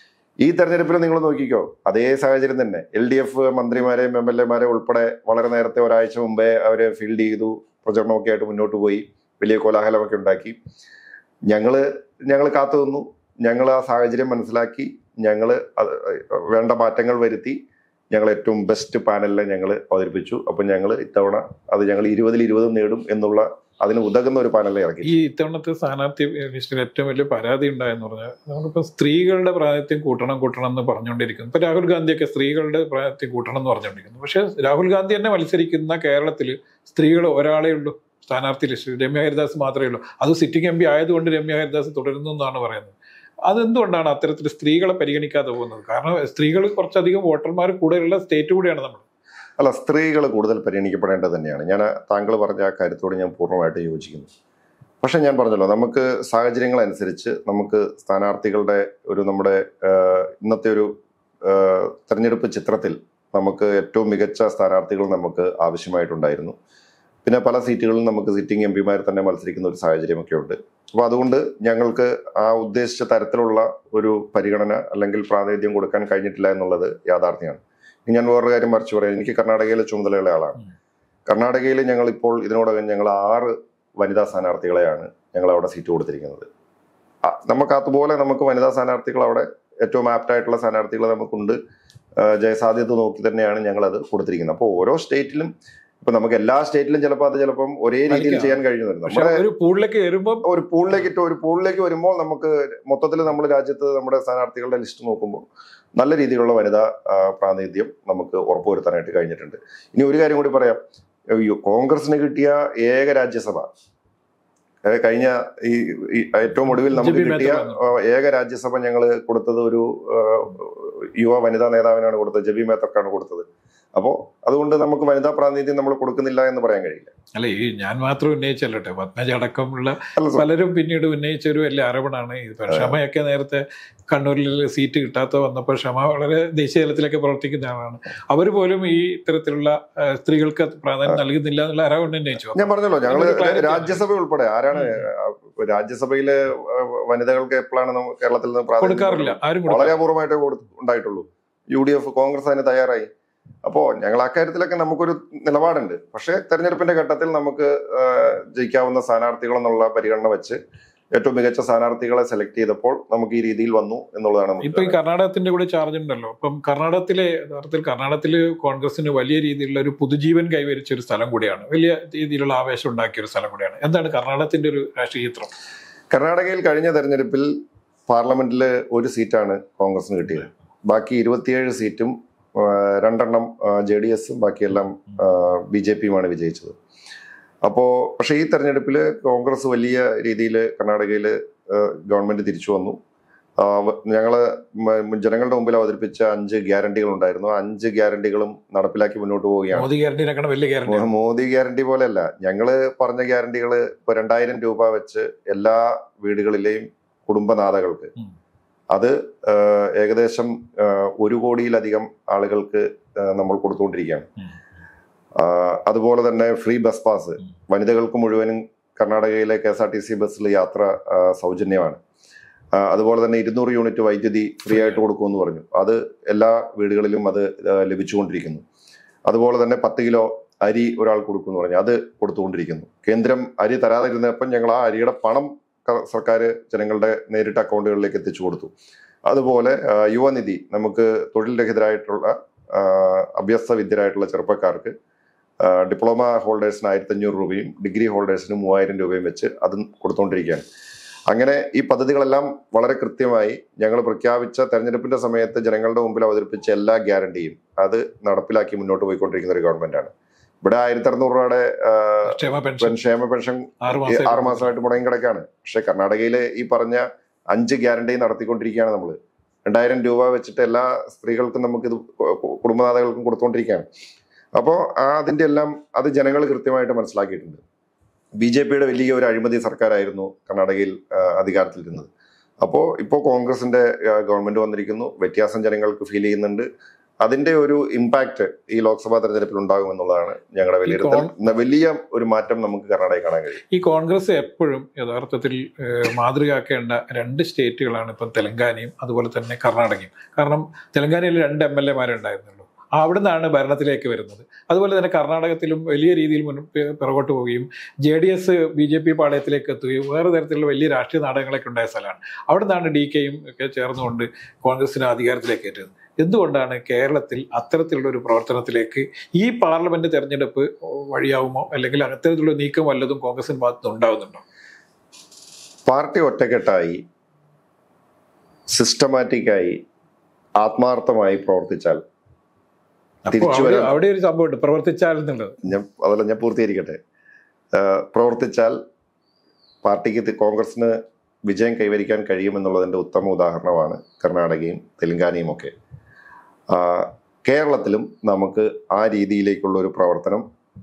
ഈ തെരഞ്ഞെടുപ്പിൽ നിങ്ങൾ നോക്കിക്കോ അതേ സാഹചര്യം തന്നെ എൽ ഡി എഫ് മന്ത്രിമാരെയും എം എൽ എമാരെയും ഉൾപ്പെടെ വളരെ നേരത്തെ ഒരാഴ്ച മുമ്പേ അവരെ ഫീൽഡ് ചെയ്തു പ്രചരണമൊക്കെ ആയിട്ട് മുന്നോട്ട് പോയി വലിയ കോലാഹലമൊക്കെ ഉണ്ടാക്കി ഞങ്ങള് ഞങ്ങൾ കാത്തു നിന്നു ഞങ്ങൾ ആ സാഹചര്യം മനസ്സിലാക്കി ഞങ്ങൾ വേണ്ട മാറ്റങ്ങൾ വരുത്തി ഞങ്ങൾ ഏറ്റവും ബെസ്റ്റ് പാനലിനെ ഞങ്ങൾ അവതരിപ്പിച്ചു അപ്പം ഞങ്ങൾ ഇത്തവണ അത് ഞങ്ങൾ ഇരുപതിൽ ഇരുപതും നേടും എന്നുള്ള അതിന് ഉതകുന്ന ഒരു പാനലിനെ ഇറക്കി ഈ ഇത്തവണത്തെ സ്ഥാനാർത്ഥി ലിസ്റ്റിൽ ഏറ്റവും വലിയ പരാതി ഉണ്ടായെന്ന് പറഞ്ഞാൽ നമ്മളിപ്പോ സ്ത്രീകളുടെ പ്രായത്യം കൂട്ടണം കൂട്ടണം എന്ന് പറഞ്ഞുകൊണ്ടിരിക്കുന്നു ഇപ്പൊ രാഹുൽ ഗാന്ധിയൊക്കെ സ്ത്രീകളുടെ പ്രായത്യം കൂട്ടണം എന്ന് പറഞ്ഞുകൊണ്ടിരിക്കുന്നു പക്ഷെ രാഹുൽ ഗാന്ധി തന്നെ മത്സരിക്കുന്ന കേരളത്തിൽ സ്ത്രീകൾ ഒരാളേ ഉള്ളൂ സ്ഥാനാർത്ഥി ലിസ്റ്റിൽ രമ്യ ഹരിദാസ് മാത്രമേ ഉള്ളൂ അത് സിറ്റിംഗ് എം പി ആയതുകൊണ്ട് രമ്യ ഹരിദാസ് തുടരുന്നു എന്നാണ് പറയുന്നത് അതെന്തുകൊണ്ടാണ് അത്തരത്തിൽ സ്ത്രീകളെ പരിഗണിക്കാതെ പോകുന്നത് കാരണം സ്ത്രീകൾ കുറച്ചധികം വോട്ടർമാർ കൂടുതലുള്ള സ്റ്റേറ്റ് കൂടിയാണ് നമ്മൾ അല്ല സ്ത്രീകൾ കൂടുതൽ പരിഗണിക്കപ്പെടേണ്ടത് തന്നെയാണ് ഞാൻ താങ്കൾ പറഞ്ഞ ആ കാര്യത്തോട് ഞാൻ പൂർണ്ണമായിട്ട് യോജിക്കുന്നു പക്ഷെ ഞാൻ പറഞ്ഞല്ലോ നമുക്ക് സാഹചര്യങ്ങൾ അനുസരിച്ച് നമുക്ക് സ്ഥാനാർത്ഥികളുടെ ഒരു നമ്മുടെ ആഹ്, ഇന്നത്തെ ഒരു ആഹ്, തെരഞ്ഞെടുപ്പ് ചിത്രത്തിൽ നമുക്ക് ഏറ്റവും മികച്ച സ്ഥാനാർത്ഥികൾ നമുക്ക് ആവശ്യമായിട്ടുണ്ടായിരുന്നു പിന്നെ പല സീറ്റുകളിലും നമുക്ക് സിറ്റിംഗ് എം പിമാർ തന്നെ മത്സരിക്കുന്ന ഒരു സാഹചര്യമൊക്കെ ഉണ്ട് അപ്പോൾ അതുകൊണ്ട് ഞങ്ങൾക്ക് ആ ഉദ്ദേശിച്ച തരത്തിലുള്ള ഒരു പരിഗണന അല്ലെങ്കിൽ പ്രാതിനിധ്യം കൊടുക്കാൻ കഴിഞ്ഞിട്ടില്ല എന്നുള്ളത് യാഥാർത്ഥ്യമാണ് ഇനി ഞാൻ വേറൊരു കാര്യം മറിച്ച് പറയാം എനിക്ക് കർണാടകയിലെ ചുമതലയുള്ള ആളാണ് ഉം. കർണാടകയിൽ ഞങ്ങൾ ഇപ്പോൾ ഇതിനോടകം ഞങ്ങൾ ആറ് വനിതാ സ്ഥാനാർത്ഥികളെയാണ് ഞങ്ങൾ അവിടെ സീറ്റ് കൊടുത്തിരിക്കുന്നത് ആ, നമുക്ക് അതുപോലെ നമുക്ക് വനിതാ സ്ഥാനാർത്ഥികൾ അവിടെ ഏറ്റവും ആപ്റ്റ് ആയിട്ടുള്ള സ്ഥാനാർത്ഥികൾ നമുക്കുണ്ട് ആ, ജയസാധ്യത നോക്കി തന്നെയാണ് ഞങ്ങൾ അത് കൊടുത്തിരിക്കുന്നത് അപ്പോൾ ഓരോ സ്റ്റേറ്റിലും ഇപ്പൊ നമുക്ക് എല്ലാ സ്റ്റേറ്റിലും ചിലപ്പോൾ അത് ചിലപ്പം ഒരേ രീതിയിൽ ആയിരിക്കാം. ചെയ്യാൻ കഴിഞ്ഞു വരും പക്ഷെ നമ്മുടെ ഒരു പൂളിലേക്ക് വരുമ്പോൾ ഒരു പൂളിലേക്ക് ഇട്ട് ഒരു പൂളിലേക്ക് വരുമ്പോൾ നമുക്ക് മൊത്തത്തിൽ നമ്മൾ രാജ്യത്ത് നമ്മുടെ സ്ഥാനാർത്ഥികളുടെ ലിസ്റ്റ് നോക്കുമ്പോൾ നല്ല രീതിയിലുള്ള വനിതാ ആ, പ്രാതിനിധ്യം നമുക്ക് ഉറപ്പുവരുത്താനായിട്ട് കഴിഞ്ഞിട്ടുണ്ട് ഇനി ഒരു കാര്യം കൂടി പറയാം ഈ കോൺഗ്രസിന് കിട്ടിയ ഏക രാജ്യസഭ അതായത് കഴിഞ്ഞ ഈ ഈ ഏറ്റവും ഒടുവിൽ നമുക്ക് ജെ പി കിട്ടിയ മേത്തർ ആ, ഏക രാജ്യസഭ ഞങ്ങൾ കൊടുത്തത് ഒരു ആ, യുവ വനിതാ നേതാവിനാണ് കൊടുത്തത് ജബി മേത്തർക്കാണ് കൊടുത്തത് അപ്പോൾ അതുകൊണ്ട് നമുക്ക് വനിതാ പ്രാതിനിധ്യം നമ്മൾ കൊടുക്കുന്നില്ല എന്ന് പറയാൻ കഴിയില്ല അല്ല ഈ ഞാൻ മാത്രം ഉന്നയിച്ചല്ലോട്ടെ പത്മജ അടക്കമുള്ള അല്ല സർ, പലരും പിന്നീട് ഉന്നയിച്ച ഒരു വലിയ ആരോപണമാണ് ഇത് ഇപ്പൊ ക്ഷമയൊക്കെ നേരത്തെ കണ്ണൂരിൽ സീറ്റ് കിട്ടാത്ത വന്നപ്പോൾ ക്ഷമ വളരെ ദേശീയ തലത്തിലൊക്കെ പ്രവർത്തിക്കുന്ന ആളാണ് അവർ പോലും ഈ ഇത്തരത്തിലുള്ള ആ, സ്ത്രീകൾക്ക് അത് പ്രാധാന്യം നൽകുന്നില്ല എന്നുള്ള ആരോപണം ഉന്നയിച്ചു ഞാൻ പറഞ്ഞല്ലോ ഞങ്ങള് അതിനൊരു clarity ആണ്. രാജ്യസഭ ഉൾപ്പെടെ ആരാണ് ആ, രാജ്യസഭയിലെ ആ, വനിതകൾക്ക് എപ്പോഴാണ് നമ്മ- കേരളത്തിൽ നിന്ന് പ്രാതിനിധ്യം കൊടുക്കാറില്ല ആരും വളരെ കൊടുക്കാറില്ല അപൂർവമായിട്ടേ കൊടു- ഉണ്ടായിട്ടുള്ളൂ യു ഡി എഫ് കോൺഗ്രസ് അതിന് തയ്യാറായി അപ്പോ ഞങ്ങൾ അക്കാര്യത്തിലൊക്കെ നമുക്കൊരു നിലപാടുണ്ട് പക്ഷേ തെരഞ്ഞെടുപ്പിന്റെ ഘട്ടത്തിൽ നമുക്ക് ആ, ജയിക്കാവുന്ന സ്ഥാനാർത്ഥികൾ എന്നുള്ള പരിഗണന വെച്ച് ഏറ്റവും മികച്ച സ്ഥാനാർത്ഥികളെ സെലക്ട് ചെയ്തപ്പോൾ നമുക്ക് ഈ രീതിയിൽ വന്നു എന്നുള്ളതാണ് നമുക്ക് ഇപ്പൊ ഈ കർണാടകത്തിന്റെ കൂടെ ചാർജ് ഉണ്ടല്ലോ അപ്പം കർണാടകത്തിലെ യഥാർത്ഥത്തിൽ കർണാടകത്തില് കോൺഗ്രസിന് വലിയ രീതിയിലുള്ള ഒരു പുതുജീവൻ കൈവരിച്ച ഒരു സ്ഥലം കൂടിയാണ് വലിയ രീതിയിലുള്ള ആവേശം ഉണ്ടാക്കിയ ഒരു സ്ഥലം കൂടിയാണ് എന്താണ് കർണാടകത്തിന്റെ ഒരു രാഷ്ട്രീയ ചിത്രം കർണാടകയിൽ കഴിഞ്ഞ തെരഞ്ഞെടുപ്പിൽ പാർലമെന്റിൽ ഒരു സീറ്റാണ് കോൺഗ്രസിന് കിട്ടിയത് ബാക്കി ഇരുപത്തിയേഴ് സീറ്റും ആ, രണ്ടെണ്ണം ജെ ഡി എസും ബാക്കിയെല്ലാം ബി ജെ പിയുമാണ് വിജയിച്ചത് അപ്പോൾ പക്ഷേ ഈ തെരഞ്ഞെടുപ്പിൽ കോൺഗ്രസ് വലിയ രീതിയിൽ കർണാടകയിൽ ഗവൺമെന്റ് തിരിച്ചു വന്നു ആ, വ- ഞങ്ങള് മ- ജനങ്ങളുടെ മുമ്പിൽ അവതരിപ്പിച്ച അഞ്ച് ഗ്യാരണ്ടികൾ ഉണ്ടായിരുന്നു ആ അഞ്ച് ഗ്യാരണ്ടികളും നടപ്പിലാക്കി മുന്നോട്ട് പോവുകയാണ് മോദി ഗ്യാരണ്ടിനേക്കാണ് വലിയ ഗ്യാരണ്ടി മോ- മോദി ഗ്യാരണ്ടി പോലെയല്ല ഞങ്ങള് പറഞ്ഞ ഗ്യാരണ്ടികൾ ഇപ്പൊ രണ്ടായിരം രൂപ വെച്ച് എല്ലാ വീടുകളിലെയും കുടുംബനാഥകൾക്ക് ഉം. അത് ആഹ്, ഏകദേശം ആഹ്, ഒരു കോടിയിലധികം ആളുകൾക്ക് ആഹ്, നമ്മൾ കൊടുത്തുകൊണ്ടിരിക്കുകയാണ് ഉം. ആഹ്, അതുപോലെ തന്നെ ഫ്രീ ബസ് പാസ് ഉം. വനിതകൾക്ക് മുഴുവനും കർണാടകയിലെ K S R T C ബസ്സിൽ യാത്ര ആഹ്, സൗജന്യമാണ് ആഹ്, അതുപോലെ തന്നെ ഇരുന്നൂറ് യൂണിറ്റ് വൈദ്യുതി ഫ്രീ ആയിട്ട് കൊടുക്കുമെന്ന് പറഞ്ഞു അത് എല്ലാ വീടുകളിലും അത് ആഹ്, ലഭിച്ചുകൊണ്ടിരിക്കുന്നു അതുപോലെ തന്നെ പത്ത് കിലോ അരി ഒരാൾ കൊടുക്കുമെന്ന് പറഞ്ഞു അത് കൊടുത്തുകൊണ്ടിരിക്കുന്നു കേന്ദ്രം അരി തരാതിരുന്നപ്പം ഞങ്ങൾ ആ അരിയുടെ പണം ക- സർക്കാർ ജനങ്ങളുടെ നേരിട്ട് അക്കൗണ്ടുകളിലേക്ക് എത്തിച്ചു കൊടുത്തു അതുപോലെ ആ, യുവനിധി നമുക്ക് തൊഴിൽ രഹിതരായിട്ടുള്ള ആ, അഭ്യസ്ത വിദ്യരായിട്ടുള്ള ചെറുപ്പക്കാർക്ക് ആ, ഡിപ്ലോമ ഹോൾഡേഴ്സിന് ആയിരത്തി അഞ്ഞൂറ് രൂപയും ഡിഗ്രി ഹോൾഡേഴ്സിന് മൂവായിരം രൂപയും വെച്ച് അതും കൊടുത്തുകൊണ്ടിരിക്കുകയാണ് അങ്ങനെ ഈ പദ്ധതികളെല്ലാം വളരെ കൃത്യമായി ഞങ്ങൾ പ്രഖ്യാപിച്ച തെരഞ്ഞെടുപ്പിന്റെ സമയത്ത് ജനങ്ങളുടെ മുമ്പിൽ അവതരിപ്പിച്ച എല്ലാ ഗ്യാരണ്ടിയും അത് നടപ്പിലാക്കി മുന്നോട്ട് പോയിക്കൊണ്ടിരിക്കുന്ന ഒരു ഗവൺമെന്റാണ് ഇവിടെ ആയിരത്തി അറുന്നൂറ് രൂപയുടെ ആ, ക്ഷേമ പെൻഷൻ പെൻ- ക്ഷേമ പെൻഷൻ ആറ് ഈ മാസം ആറ് മാസമായിട്ട് മുടങ്ങി കിടക്കാണ് പക്ഷെ കർണാടകയിലെ ഈ പറഞ്ഞ അഞ്ച് ഗ്യാരണ്ടി നടത്തിക്കൊണ്ടിരിക്കുകയാണ് നമ്മൾ രണ്ടായിരം രൂപ വെച്ചിട്ട് എല്ലാ സ്ത്രീകൾക്കും നമുക്ക് ഇത് കുടുംബനാഥകൾക്കും കൊടുത്തുകൊണ്ടിരിക്കുകയാണ് അപ്പോൾ ആ അതിന്റെ എല്ലാം അത് ജനങ്ങൾ കൃത്യമായിട്ട് മനസ്സിലാക്കിയിട്ടുണ്ട് ബി ജെ പിയുടെ വലിയ ഒരു അഴിമതി സർക്കാരായിരുന്നു കർണാടകയിൽ ആ, അധികാരത്തിലിരുന്നത് അപ്പോൾ ഇപ്പോൾ കോൺഗ്രസിന്റെ ആ, ഗവൺമെന്റ് വന്നിരിക്കുന്നു വ്യത്യാസം ജനങ്ങൾക്ക് ഫീൽ ചെയ്യുന്നുണ്ട് അതിന്റെ ഒരു ഇമ്പാക്ട് ഈ ലോക്സഭാ തെരഞ്ഞെടുപ്പിൽ ഉണ്ടാകും എന്നുള്ളതാണ് ഞങ്ങളുടെ വിലയിരുത്തൽ ഇന്ന് വലിയ ഒരു മാറ്റം നമുക്ക് കർണാടകയിൽ കാണാൻ കഴിയും ഈ കോൺഗ്രസ് എപ്പോഴും യഥാർത്ഥത്തിൽ ഏഹ്, മാതൃകയാക്കേണ്ട രണ്ട് സ്റ്റേറ്റുകളാണ് ഇപ്പം തെലങ്കാനയും അതുപോലെ തന്നെ കർണാടകയും കാരണം തെലങ്കാനയിൽ രണ്ട് എം എൽ എമാരുണ്ടായിരുന്നുള്ളൂ അവിടെ നിന്നാണ് ഭരണത്തിലേക്ക് വരുന്നത് അതുപോലെ തന്നെ കർണാടകത്തിലും വലിയ രീതിയിൽ മുൻ പി- പിറകോട്ട് പോവുകയും J D S B J P പാളയത്തിലേക്ക് എത്തുകയും വേറെ തരത്തിലുള്ള വലിയ രാഷ്ട്രീയ നാടകങ്ങളൊക്കെ ഉണ്ടായ സ്ഥലമാണ് അവിടെ നിന്നാണ് ഡി കെയും ഒക്കെ ചേർന്നുകൊണ്ട് കോൺഗ്രസിനെ അധികാരത്തിലേക്ക് എത്തിയത് എന്തുകൊണ്ടാണ് കേരളത്തിൽ അത്തരത്തിലുള്ള ഒരു പ്രവർത്തനത്തിലേക്ക് ഈ പാർലമെന്റ് തെരഞ്ഞെടുപ്പ് വഴിയാവുമോ അല്ലെങ്കിൽ അത്തരത്തിലുള്ള നീക്കം വല്ലതും കോൺഗ്രസിന് ഭാഗത്ത് ഉണ്ടാവുന്നുണ്ടോ പാർട്ടി ഒറ്റക്കെട്ടായി സിസ്റ്റമാറ്റിക്കായി ആത്മാർത്ഥമായി പ്രവർത്തിച്ചാൽ അപ്പോൾ തിരിച്ചു അവിടെ വരാൻ അവിടെ ഒരു സംഭവമുണ്ട് പ്രവർത്തിച്ചാൽ എന്നുള്ളത് ഞാൻ അതല്ല ഞാൻ പൂർത്തീകരിക്കട്ടെ ആ, പ്രവർത്തിച്ചാൽ പാർട്ടിക്ക് തി- കോൺഗ്രസിന് വിജയം കൈവരിക്കാൻ കഴിയുമെന്നുള്ളതിന്റെ ഉത്തമ ഉദാഹരണമാണ് കർണാടകയും തെലങ്കാനയും ഒക്കെ ആ, കേരളത്തിലും നമുക്ക് ആ രീതിയിലേക്കുള്ള ഒരു പ്രവർത്തനം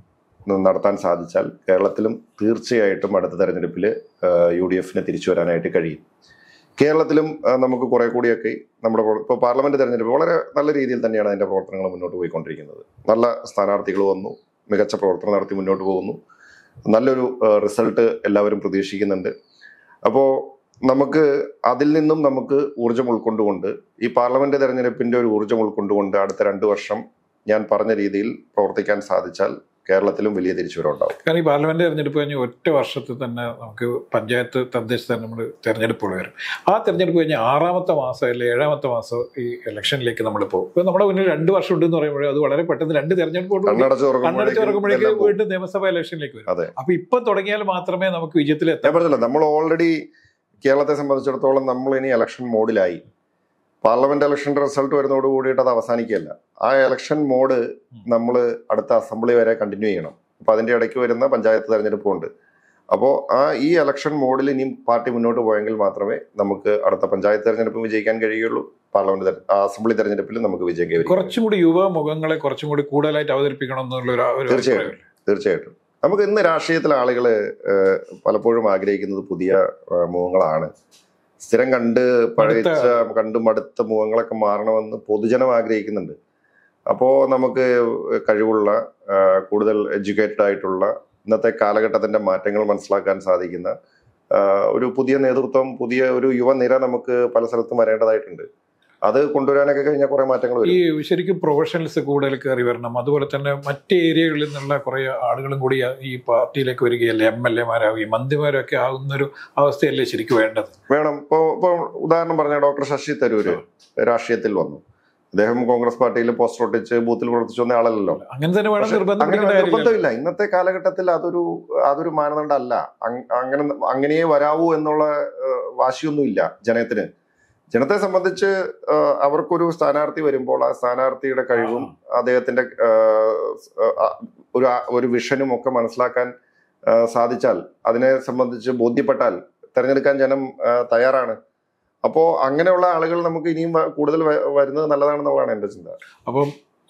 നടത്താൻ സാധിച്ചാൽ കേരളത്തിലും തീർച്ചയായിട്ടും അടുത്ത തെരഞ്ഞെടുപ്പിൽ യു ഡി എഫിന് തിരിച്ചു വരാനായിട്ട് കഴിയും കേരളത്തിലും ആ, നമുക്ക് കുറെ കൂടിയൊക്കെ നമ്മുടെ ഇപ്പോൾ പാർലമെന്റ് തെരഞ്ഞെടുപ്പ് വളരെ നല്ല രീതിയിൽ തന്നെയാണ് അതിന്റെ പ്രവർത്തനങ്ങൾ മുന്നോട്ട് പോയിക്കൊണ്ടിരിക്കുന്നത് നല്ല സ്ഥാനാർത്ഥികൾ വന്നു മികച്ച പ്രവർത്തനം നടത്തി മുന്നോട്ട് പോകുന്നു നല്ലൊരു റിസൾട്ട് എല്ലാവരും പ്രതീക്ഷിക്കുന്നുണ്ട് അപ്പോൾ നമുക്ക് അതിൽ നിന്നും നമുക്ക് ഊർജ്ജം ഉൾക്കൊണ്ടുകൊണ്ട് ഈ പാർലമെന്റ് തെരഞ്ഞെടുപ്പിന്റെ ഒരു ഊർജ്ജം ഉൾക്കൊണ്ടുകൊണ്ട് അടുത്ത രണ്ട് വർഷം ഞാൻ പറഞ്ഞ രീതിയിൽ പ്രവർത്തിക്കാൻ സാധിച്ചാൽ കേരളത്തിലും വലിയ തിരിച്ചുവരവുണ്ടാവും കാരണം ഈ പാർലമെന്റ് തെരഞ്ഞെടുപ്പ് കഴിഞ്ഞ് ഒറ്റ വർഷത്തിൽ തന്നെ നമുക്ക് പഞ്ചായത്ത് തദ്ദേശ നമ്മൾ തെരഞ്ഞെടുപ്പുകൾ വരും ആ തെരഞ്ഞെടുപ്പ് കഴിഞ്ഞ് ആറാമത്തെ മാസം അല്ലെങ്കിൽ ഏഴാമത്തെ മാസം ഈ ഇലക്ഷനിലേക്ക് നമ്മൾ പോകും ഇപ്പൊ നമ്മുടെ മുന്നിൽ രണ്ട് വർഷം ഉണ്ടെന്ന് പറയുമ്പോൾ അത് വളരെ പെട്ടെന്ന് രണ്ട് തെരഞ്ഞെടുപ്പോട് കണ്ണടച്ച് കണ്ണടച്ച് തുറക്കുമ്പോഴേക്ക് തുറക്കുമ്പോഴേക്കും വീണ്ടും നിയമസഭാ ഇലക്ഷനിലേക്ക് വരും അതെ. അപ്പൊ ഇപ്പൊ തുടങ്ങിയാൽ മാത്രമേ നമുക്ക് വിജയത്തിൽ ഞാൻ എത്താൻ പറഞ്ഞല്ലോ നമ്മൾ ഓൾറെഡി കേരളത്തെ സംബന്ധിച്ചിടത്തോളം നമ്മൾ ഇനി ഇലക്ഷൻ മോഡിലായി പാർലമെന്റ് ഇലക്ഷന്റെ റിസൾട്ട് വരുന്നതോട് കൂടിയിട്ട് അത് അവസാനിക്കുകയല്ല ആ ഇലക്ഷൻ മോഡ് നമ്മൾ അടുത്ത അസംബ്ലി വരെ കണ്ടിന്യൂ ചെയ്യണം അപ്പൊ അതിന്റെ ഇടയ്ക്ക് വരുന്ന പഞ്ചായത്ത് തെരഞ്ഞെടുപ്പുണ്ട് അപ്പോൾ ആ ഈ ഇലക്ഷൻ മോഡിൽ ഇനിയും പാർട്ടി മുന്നോട്ട് പോയെങ്കിൽ മാത്രമേ നമുക്ക് അടുത്ത പഞ്ചായത്ത് തെരഞ്ഞെടുപ്പ് വിജയിക്കാൻ കഴിയുള്ളൂ പാർലമെന്റ് തെര- ആ അസംബ്ലി തെരഞ്ഞെടുപ്പിൽ നമുക്ക് വിജയം കൈവരിക്കും കുറച്ചും കൂടി യുവ മുഖങ്ങളെ കുറച്ചും കൂടി കൂടുതലായിട്ട് അവതരിപ്പിക്കണം എന്നുള്ള ഒരു- ഒരു തീർച്ചയായും. അഭിപ്രായം. തീർച്ചയായിട്ടും നമുക്ക് ഇന്ന് രാഷ്ട്രീയത്തിലെ ആളുകൾ പലപ്പോഴും ആഗ്രഹിക്കുന്നത് പുതിയ ആ, മുഖങ്ങളാണ് സ്ഥിരം കണ്ട് പഴച്ച കണ്ട് മടുത്ത മുഖങ്ങളൊക്കെ മാറണമെന്ന് പൊതുജനം ആഗ്രഹിക്കുന്നുണ്ട് അപ്പോൾ നമുക്ക് കഴിവുള്ള ആ, കൂടുതൽ എഡ്യൂക്കേറ്റഡ് ആയിട്ടുള്ള ഇന്നത്തെ കാലഘട്ടത്തിന്റെ മാറ്റങ്ങൾ മനസ്സിലാക്കാൻ സാധിക്കുന്ന ആ, ഒരു പുതിയ നേതൃത്വം പുതിയ ഒരു യുവനിര നമുക്ക് പല സ്ഥലത്തും വരേണ്ടതായിട്ടുണ്ട് അത് കൊണ്ടുവരാനൊക്കെ കഴിഞ്ഞാൽ കുറെ മാറ്റങ്ങൾ ഈ വരും ശരിക്കും പ്രൊഫഷണൽസ് കൂടുതൽ കയറി വരണം അതുപോലെ തന്നെ മറ്റ് ഏരിയകളിൽ നിന്നുള്ള കുറെ ആളുകളും കൂടി ഈ പാർട്ടിയിലേക്ക് വരികയല്ലേ എം എൽ എമാരാവുകയും മന്ത്രിമാരൊക്കെ ആകുന്നൊരു അവസ്ഥയല്ലേ ശരിക്കും വേണ്ടത് വേണം ഇപ്പോ ഇപ്പൊ ഉദാഹരണം പറഞ്ഞ ഡോക്ടർ ശശി തരൂര് രാഷ്ട്രീയത്തിൽ വന്നു അദ്ദേഹം കോൺഗ്രസ് പാർട്ടിയിൽ പോസ്റ്റർ ഒട്ടിച്ച് ബൂത്തിൽ പ്രവർത്തിച്ചു വന്ന ആളല്ലല്ലോ അങ്ങനെ തന്നെ വേണം പക്ഷെ നിർബന്ധം അങ്ങനെ പിടിക്കേണ്ട കാര്യമില്ല. നിർബന്ധമില്ല ഇന്നത്തെ കാലഘട്ടത്തിൽ അതൊരു അതൊരു മാനദണ്ഡം അല്ല അങ്- അങ്ങനെ അങ്ങനെയേ വരാവൂ എന്നുള്ള ഏഹ്, വാശിയൊന്നുമില്ല ജനത്തിന് ജനത്തെ സംബന്ധിച്ച് ഏഹ്, അവർക്കൊരു സ്ഥാനാർത്ഥി വരുമ്പോൾ ആ സ്ഥാനാർത്ഥിയുടെ കഴിവും അദ്ദേഹത്തിന്റെ ഏഹ്, ആ, ഒരു ഒരു വിഷനും ഒക്കെ മനസ്സിലാക്കാൻ ഏഹ്, സാധിച്ചാൽ അതിനെ സംബന്ധിച്ച് ബോധ്യപ്പെട്ടാൽ തെരഞ്ഞെടുക്കാൻ ജനം ഏഹ്, തയ്യാറാണ് അപ്പോ അങ്ങനെയുള്ള ആളുകൾ നമുക്ക് ഇനിയും വ- കൂടുതൽ വ- വരുന്നത് നല്ലതാണെന്നുള്ളതാണ് എന്റെ ചിന്ത അപ്പം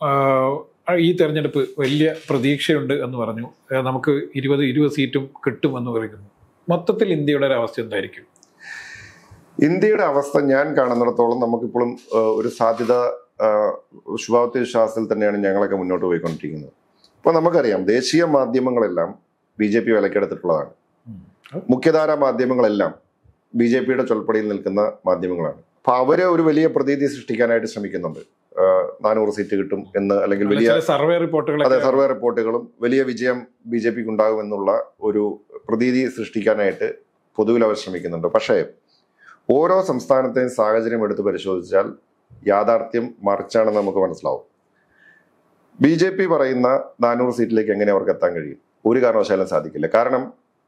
ആ, ഈ തെരഞ്ഞെടുപ്പ് വലിയ പ്രതീക്ഷയുണ്ട് എന്ന് പറഞ്ഞു ആ, നമുക്ക് ഇരുപത് ഇരുപത് സീറ്റും കിട്ടുമെന്ന് പറയുന്നു മൊത്തത്തിൽ ഇന്ത്യയുടെ ഒരു അവസ്ഥ എന്തായിരിക്കും ഇന്ത്യയുടെ അവസ്ഥ ഞാൻ കാണുന്നിടത്തോളം നമുക്കിപ്പോഴും ഏഹ്, ഒരു സാധ്യത ഏഹ്, ശുഭാപ്തി വിശ്വാസത്തിൽ തന്നെയാണ് ഞങ്ങളൊക്കെ മുന്നോട്ട് പോയിക്കൊണ്ടിരിക്കുന്നത് ഇപ്പൊ നമുക്കറിയാം ദേശീയ മാധ്യമങ്ങളെല്ലാം ബി ജെ പി വിലക്കെടുത്തിട്ടുള്ളതാണ് മുഖ്യധാര മാധ്യമങ്ങളെല്ലാം ബി ജെ പിയുടെ ചൊൽപ്പടിയിൽ നിൽക്കുന്ന മാധ്യമങ്ങളാണ് അപ്പൊ അവര് ഒരു വലിയ പ്രതീതി സൃഷ്ടിക്കാനായിട്ട് ശ്രമിക്കുന്നുണ്ട് ഏഹ്, നാനൂറ് സീറ്റ് കിട്ടും എന്ന് അല്ലെങ്കിൽ വലിയ ചില സർവേ അതെ റിപ്പോർട്ടുകളൊക്കെ സർവേ റിപ്പോർട്ടുകളും വലിയ വിജയം ബി ജെ പിക്ക് ഉണ്ടാകുമെന്നുള്ള ഒരു പ്രതീതി സൃഷ്ടിക്കാനായിട്ട് പൊതുവിൽ അവർ ശ്രമിക്കുന്നുണ്ട് പക്ഷേ ഓരോ സംസ്ഥാനത്തെയും സാഹചര്യം എടുത്ത് പരിശോധിച്ചാൽ യാഥാർത്ഥ്യം മറിച്ചാണെന്ന് നമുക്ക് മനസ്സിലാവും ബി ജെ പി പറയുന്ന നാനൂറ് സീറ്റിലേക്ക് എങ്ങനെ അവർക്ക് എത്താൻ കഴിയും ഒരു കാരണവശാലും സാധിക്കില്ല കാരണം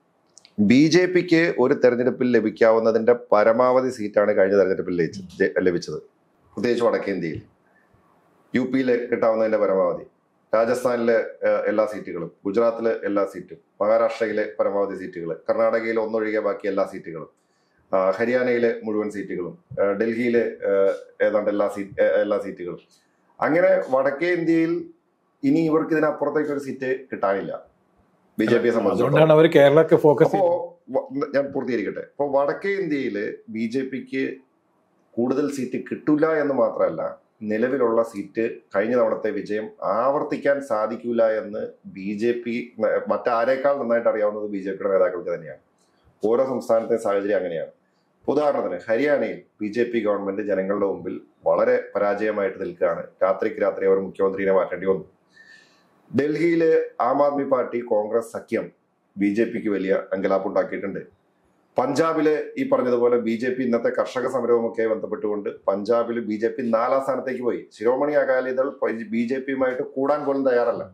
ബി ജെ പിക്ക് ഒരു തെരഞ്ഞെടുപ്പിൽ ലഭിക്കാവുന്നതിന്റെ പരമാവധി സീറ്റാണ് കഴിഞ്ഞ തെരഞ്ഞെടുപ്പിൽ ലഭിച്ച- ജെ- ലഭിച്ചത് പ്രത്യേകിച്ച് വടക്കേന്ത്യയിൽ യു പിയിൽ കിട്ടാവുന്നതിന്റെ പരമാവധി രാജസ്ഥാനിലെ ഏഹ്, എല്ലാ സീറ്റുകളും ഗുജറാത്തിലെ എല്ലാ സീറ്റും മഹാരാഷ്ട്രയിലെ പരമാവധി സീറ്റുകൾ കർണാടകയിലെ ഒന്നൊഴികെ ബാക്കി എല്ലാ സീറ്റുകളും ആ, ഹരിയാനയിലെ മുഴുവൻ സീറ്റുകളും ആ, ഡൽഹിയിലെ ഏഹ്, ഏതാണ്ട് എല്ലാ സീറ്റ് ഏഹ്, എല്ലാ സീറ്റുകളും അങ്ങനെ വടക്കേ ഇന്ത്യയിൽ ഇനി ഇവർക്ക് ഇതിനപ്പുറത്തേക്ക് ഒരു സീറ്റ് കിട്ടാനില്ല ബി ജെ പിയെ സംബന്ധിച്ചിടത്തോളം അതുകൊണ്ടാണ് അവർ കേരളಕ್ಕೆ ഫോക്കസ് അപ്പോ വ- ഞാൻ പൂർത്തീകരിക്കട്ടെ അപ്പൊ വടക്കേ ഇന്ത്യയില് ബി ജെ പിക്ക് കൂടുതൽ സീറ്റ് കിട്ടില്ല എന്ന് മാത്രമല്ല നിലവിലുള്ള സീറ്റ് കഴിഞ്ഞ തവണത്തെ വിജയം ആവർത്തിക്കാൻ സാധിക്കില്ല എന്ന് ബി ജെ പി മറ്റാരേക്കാൾ നന്നായിട്ട് അറിയാവുന്നത് ബി ജെ പിയുടെ നേതാക്കൾക്ക് തന്നെയാണ് ഓരോ സംസ്ഥാനത്തെ സാഹചര്യം അങ്ങനെയാണ് ഉദാഹരണത്തിന് ഹരിയാനയിൽ ബി ജെ പി ഗവൺമെന്റ് ജനങ്ങളുടെ മുമ്പിൽ വളരെ പരാജയമായിട്ട് നിൽക്കുകയാണ് രാത്രിക്ക് രാത്രി അവർ മുഖ്യമന്ത്രിയെ മാറ്റേണ്ടി വന്നു ഡൽഹിയില് ആം ആദ്മി പാർട്ടി കോൺഗ്രസ് സഖ്യം ബി ജെ പിക്ക് വലിയ അങ്കലാപ്പുണ്ടാക്കിയിട്ടുണ്ട് പഞ്ചാബില് ഈ പറഞ്ഞതുപോലെ ബി ജെ പി ഇന്നത്തെ കർഷക സമരവുമൊക്കെ ബന്ധപ്പെട്ടുകൊണ്ട് പഞ്ചാബിൽ ബി ജെ പി നാലാം സ്ഥാനത്തേക്ക് പോയി ശിരോമണി അകാലിദൾ ബി ജെ പിയുമായിട്ട് കൂടാൻ പോലും തയ്യാറല്ല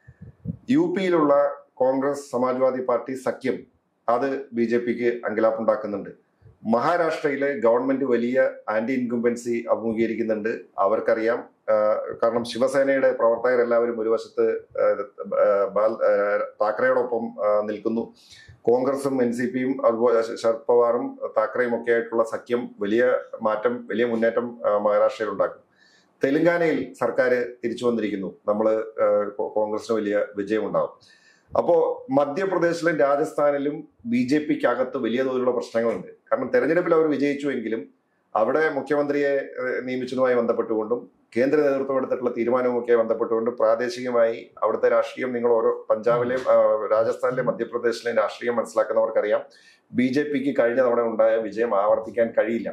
യു പിയിലുള്ള കോൺഗ്രസ് സമാജ്വാദി പാർട്ടി സഖ്യം അത് ബി ജെ പിക്ക് അങ്കലാപ്പുണ്ടാക്കുന്നുണ്ട് മഹാരാഷ്ട്രയിലെ ഗവൺമെന്റ് വലിയ ആന്റി ഇൻകുംബൻസി അഭിമുഖീകരിക്കുന്നുണ്ട് അവർക്കറിയാം ആ, കാരണം ശിവസേനയുടെ പ്രവർത്തകരെല്ലാവരും ഒരു വശത്ത് ആ, ആ, ബാൽ- ആ, താക്കറയോടൊപ്പം ആ, നിൽക്കുന്നു കോൺഗ്രസും എൻ സി പിയും അതുപോലെ ശ- ശരത് പവാറും താക്കറയും ഒക്കെ ആയിട്ടുള്ള സഖ്യം വലിയ മാറ്റം വലിയ മുന്നേറ്റം ആ, മഹാരാഷ്ട്രയിൽ ഉണ്ടാക്കും തെലങ്കാനയിൽ സർക്കാർ തിരിച്ചു വന്നിരിക്കുന്നു നമ്മൾ കോൺഗ്രസിന് വലിയ വിജയമുണ്ടാകും അപ്പോ മധ്യപ്രദേശിലും രാജസ്ഥാനിലും ബി ജെ പിക്ക് അകത്ത് വലിയ തോതിലുള്ള പ്രശ്നങ്ങളുണ്ട് കാരണം തെരഞ്ഞെടുപ്പിൽ അവർ വിജയിച്ചുവെങ്കിലും അവിടെ മുഖ്യമന്ത്രിയെ ഏഹ്, നിയമിച്ചതുമായി ബന്ധപ്പെട്ടുകൊണ്ടും കേന്ദ്ര നേതൃത്വം എടുത്തിട്ടുള്ള തീരുമാനവുമൊക്കെ ബന്ധപ്പെട്ടുകൊണ്ട് പ്രാദേശികമായി അവിടുത്തെ രാഷ്ട്രീയം നിങ്ങൾ ഓരോ പഞ്ചാബിലെയും ആ, രാജസ്ഥാനിലെയും മധ്യപ്രദേശിലെയും രാഷ്ട്രീയം മനസ്സിലാക്കുന്നവർക്കറിയാം ബി ജെ പിക്ക് കഴിഞ്ഞ തവണ ഉണ്ടായ വിജയം ആവർത്തിക്കാൻ കഴിയില്ല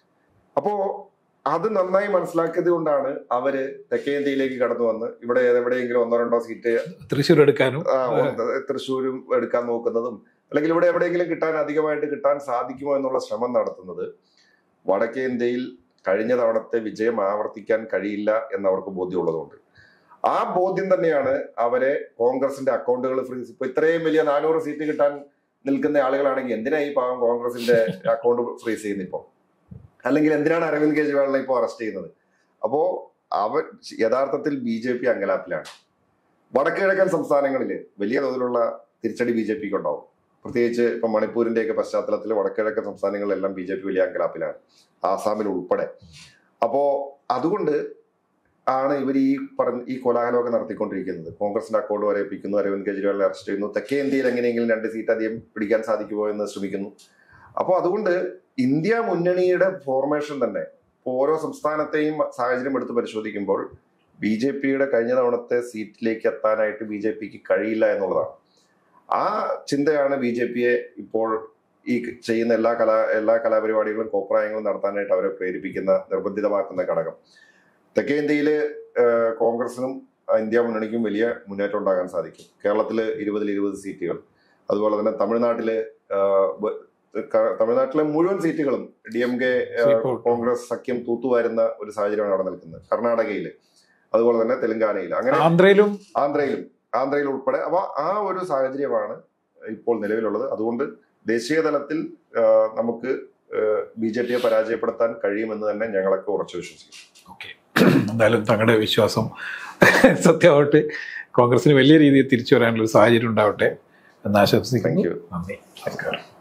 അപ്പോ അത് നന്നായി മനസ്സിലാക്കിയത് കൊണ്ടാണ് അവര് തെക്കേ ഇന്ത്യയിലേക്ക് കടന്നു വന്ന് ഇവിടെ എവിടെയെങ്കിലും ഒന്നോ രണ്ടോ സീറ്റ് തൃശ്ശൂർ എടുക്കാനും ആ, ഒന്ന് തൃശ്ശൂരും എടുക്കാൻ നോക്കുന്നതും അല്ലെങ്കിൽ ഇവിടെ എവിടെയെങ്കിലും കിട്ടാൻ അധികമായിട്ട് കിട്ടാൻ സാധിക്കുമോ എന്നുള്ള ശ്രമം നടത്തുന്നത് വടക്കേ ഇന്ത്യയിൽ കഴിഞ്ഞ തവണത്തെ വിജയം ആവർത്തിക്കാൻ കഴിയില്ല എന്നവർക്ക് ബോധ്യമുള്ളതുകൊണ്ട് ആ ബോധ്യം തന്നെയാണ് അവരെ കോൺഗ്രസിന്റെ അക്കൗണ്ടുകൾ ഫ്രീസ് ഇപ്പൊ ഇത്രയും വലിയ നാനൂറ് സീറ്റ് കിട്ടാൻ നിൽക്കുന്ന ആളുകളാണെങ്കിൽ എന്തിനാ ഈ പാവം കോൺഗ്രസിന്റെ അക്കൗണ്ട് ഫ്രീസ് ചെയ്യുന്നത് ഇപ്പോ അല്ലെങ്കിൽ എന്തിനാണ് അരവിന്ദ് കെജ്രിവാളിനെ ഇപ്പോൾ അറസ്റ്റ് ചെയ്യുന്നത് അപ്പോ അവർ യഥാർത്ഥത്തിൽ ബി ജെ പി അങ്കലാപ്പിലാണ് വടക്ക് കിഴക്കൻ സംസ്ഥാനങ്ങളിൽ വലിയ തോതിലുള്ള തിരിച്ചടി ബി ജെ പിക്ക് ഉണ്ടാവും പ്രത്യേകിച്ച് ഇപ്പൊ മണിപ്പൂരിന്റെ ഒക്കെ പശ്ചാത്തലത്തിൽ വടക്കിഴക്കൻ സംസ്ഥാനങ്ങളിലെല്ലാം ബി ജെ പി വലിയ അങ്കലാപ്പിലാണ് ആസാമിൽ ഉൾപ്പെടെ അപ്പോ അതുകൊണ്ട് ആണ് ഇവർ ഈ പറഞ്ഞ ഈ കോലാഹലമൊക്കെ നടത്തിക്കൊണ്ടിരിക്കുന്നത് കോൺഗ്രസിന്റെ അക്കൗണ്ട് വരയിപ്പിക്കുന്നു അരവിന്ദ് കെജ്രിവാളിനെ അറസ്റ്റ് ചെയ്യുന്നു തെക്കേ ഇന്ത്യയിൽ എങ്ങനെയെങ്കിലും രണ്ട് സീറ്റ് അധികം പിടിക്കാൻ സാധിക്കുമോ എന്ന് ശ്രമിക്കുന്നു അപ്പോൾ അതുകൊണ്ട് ഇന്ത്യ മുന്നണിയുടെ ഫോർമേഷൻ തന്നെ ഇപ്പൊ ഓരോ സംസ്ഥാനത്തെയും സാഹചര്യം എടുത്ത് പരിശോധിക്കുമ്പോൾ ബി ജെ പിയുടെ കഴിഞ്ഞ തവണത്തെ സീറ്റിലേക്ക് എത്താനായിട്ട് ബി ജെ പിക്ക് കഴിയില്ല എന്നുള്ളതാണ് ആ ചിന്തയാണ് ബി ജെ പിയെ ഇപ്പോൾ ഈ ചെയ്യുന്ന എല്ലാ കലാ എല്ലാ കലാപരിപാടികളും കോപ്രായങ്ങളും നടത്താനായിട്ട് അവരെ പ്രേരിപ്പിക്കുന്ന നിർബന്ധിതമാക്കുന്ന ഘടകം തെക്കേ ഇന്ത്യയിൽ കോൺഗ്രസിനും ആ, ഇന്ത്യ മുന്നണിക്കും വലിയ മുന്നേറ്റം ഉണ്ടാകാൻ സാധിക്കും കേരളത്തിൽ ഇരുപതിൽ ഇരുപത് സീറ്റുകൾ അതുപോലെ തന്നെ തമിഴ്നാട്ടില് ആ, വ- ക- തമിഴ്നാട്ടിലെ മുഴുവൻ സീറ്റുകളും ഡി എം കെ ഇപ്പോൾ കോൺഗ്രസ് സഖ്യം തൂത്തുവാരുന്ന ഒരു സാഹചര്യമാണ് അവിടെ നിൽക്കുന്നത് കർണാടകയിൽ അതുപോലെ തന്നെ തെലങ്കാനയിൽ അങ്ങനെ ആന്ധ്രയിലും ആന്ധ്രയിലും ആന്ധ്രയിൽ ഉൾപ്പെടെ അപ്പൊ ആ ഒരു സാഹചര്യമാണ് ഇപ്പോൾ നിലവിലുള്ളത് അതുകൊണ്ട് ദേശീയ തലത്തിൽ ആ, നമുക്ക് ബി ജെ പിയെ പരാജയപ്പെടുത്താൻ കഴിയുമെന്ന് തന്നെ ഞങ്ങളൊക്കെ ഉറച്ചു വിശ്വസിക്കും ഓക്കെ എന്തായാലും തങ്ങളുടെ വിശ്വാസം സത്യമാവട്ടെ കോൺഗ്രസിന് വലിയ രീതിയിൽ തിരിച്ചു വരാനുള്ള ഒരു സാഹചര്യം ഉണ്ടാവട്ടെ എന്ന് ആശംസിക്കുന്നു താങ്ക് യു നന്ദി നമസ്കാരം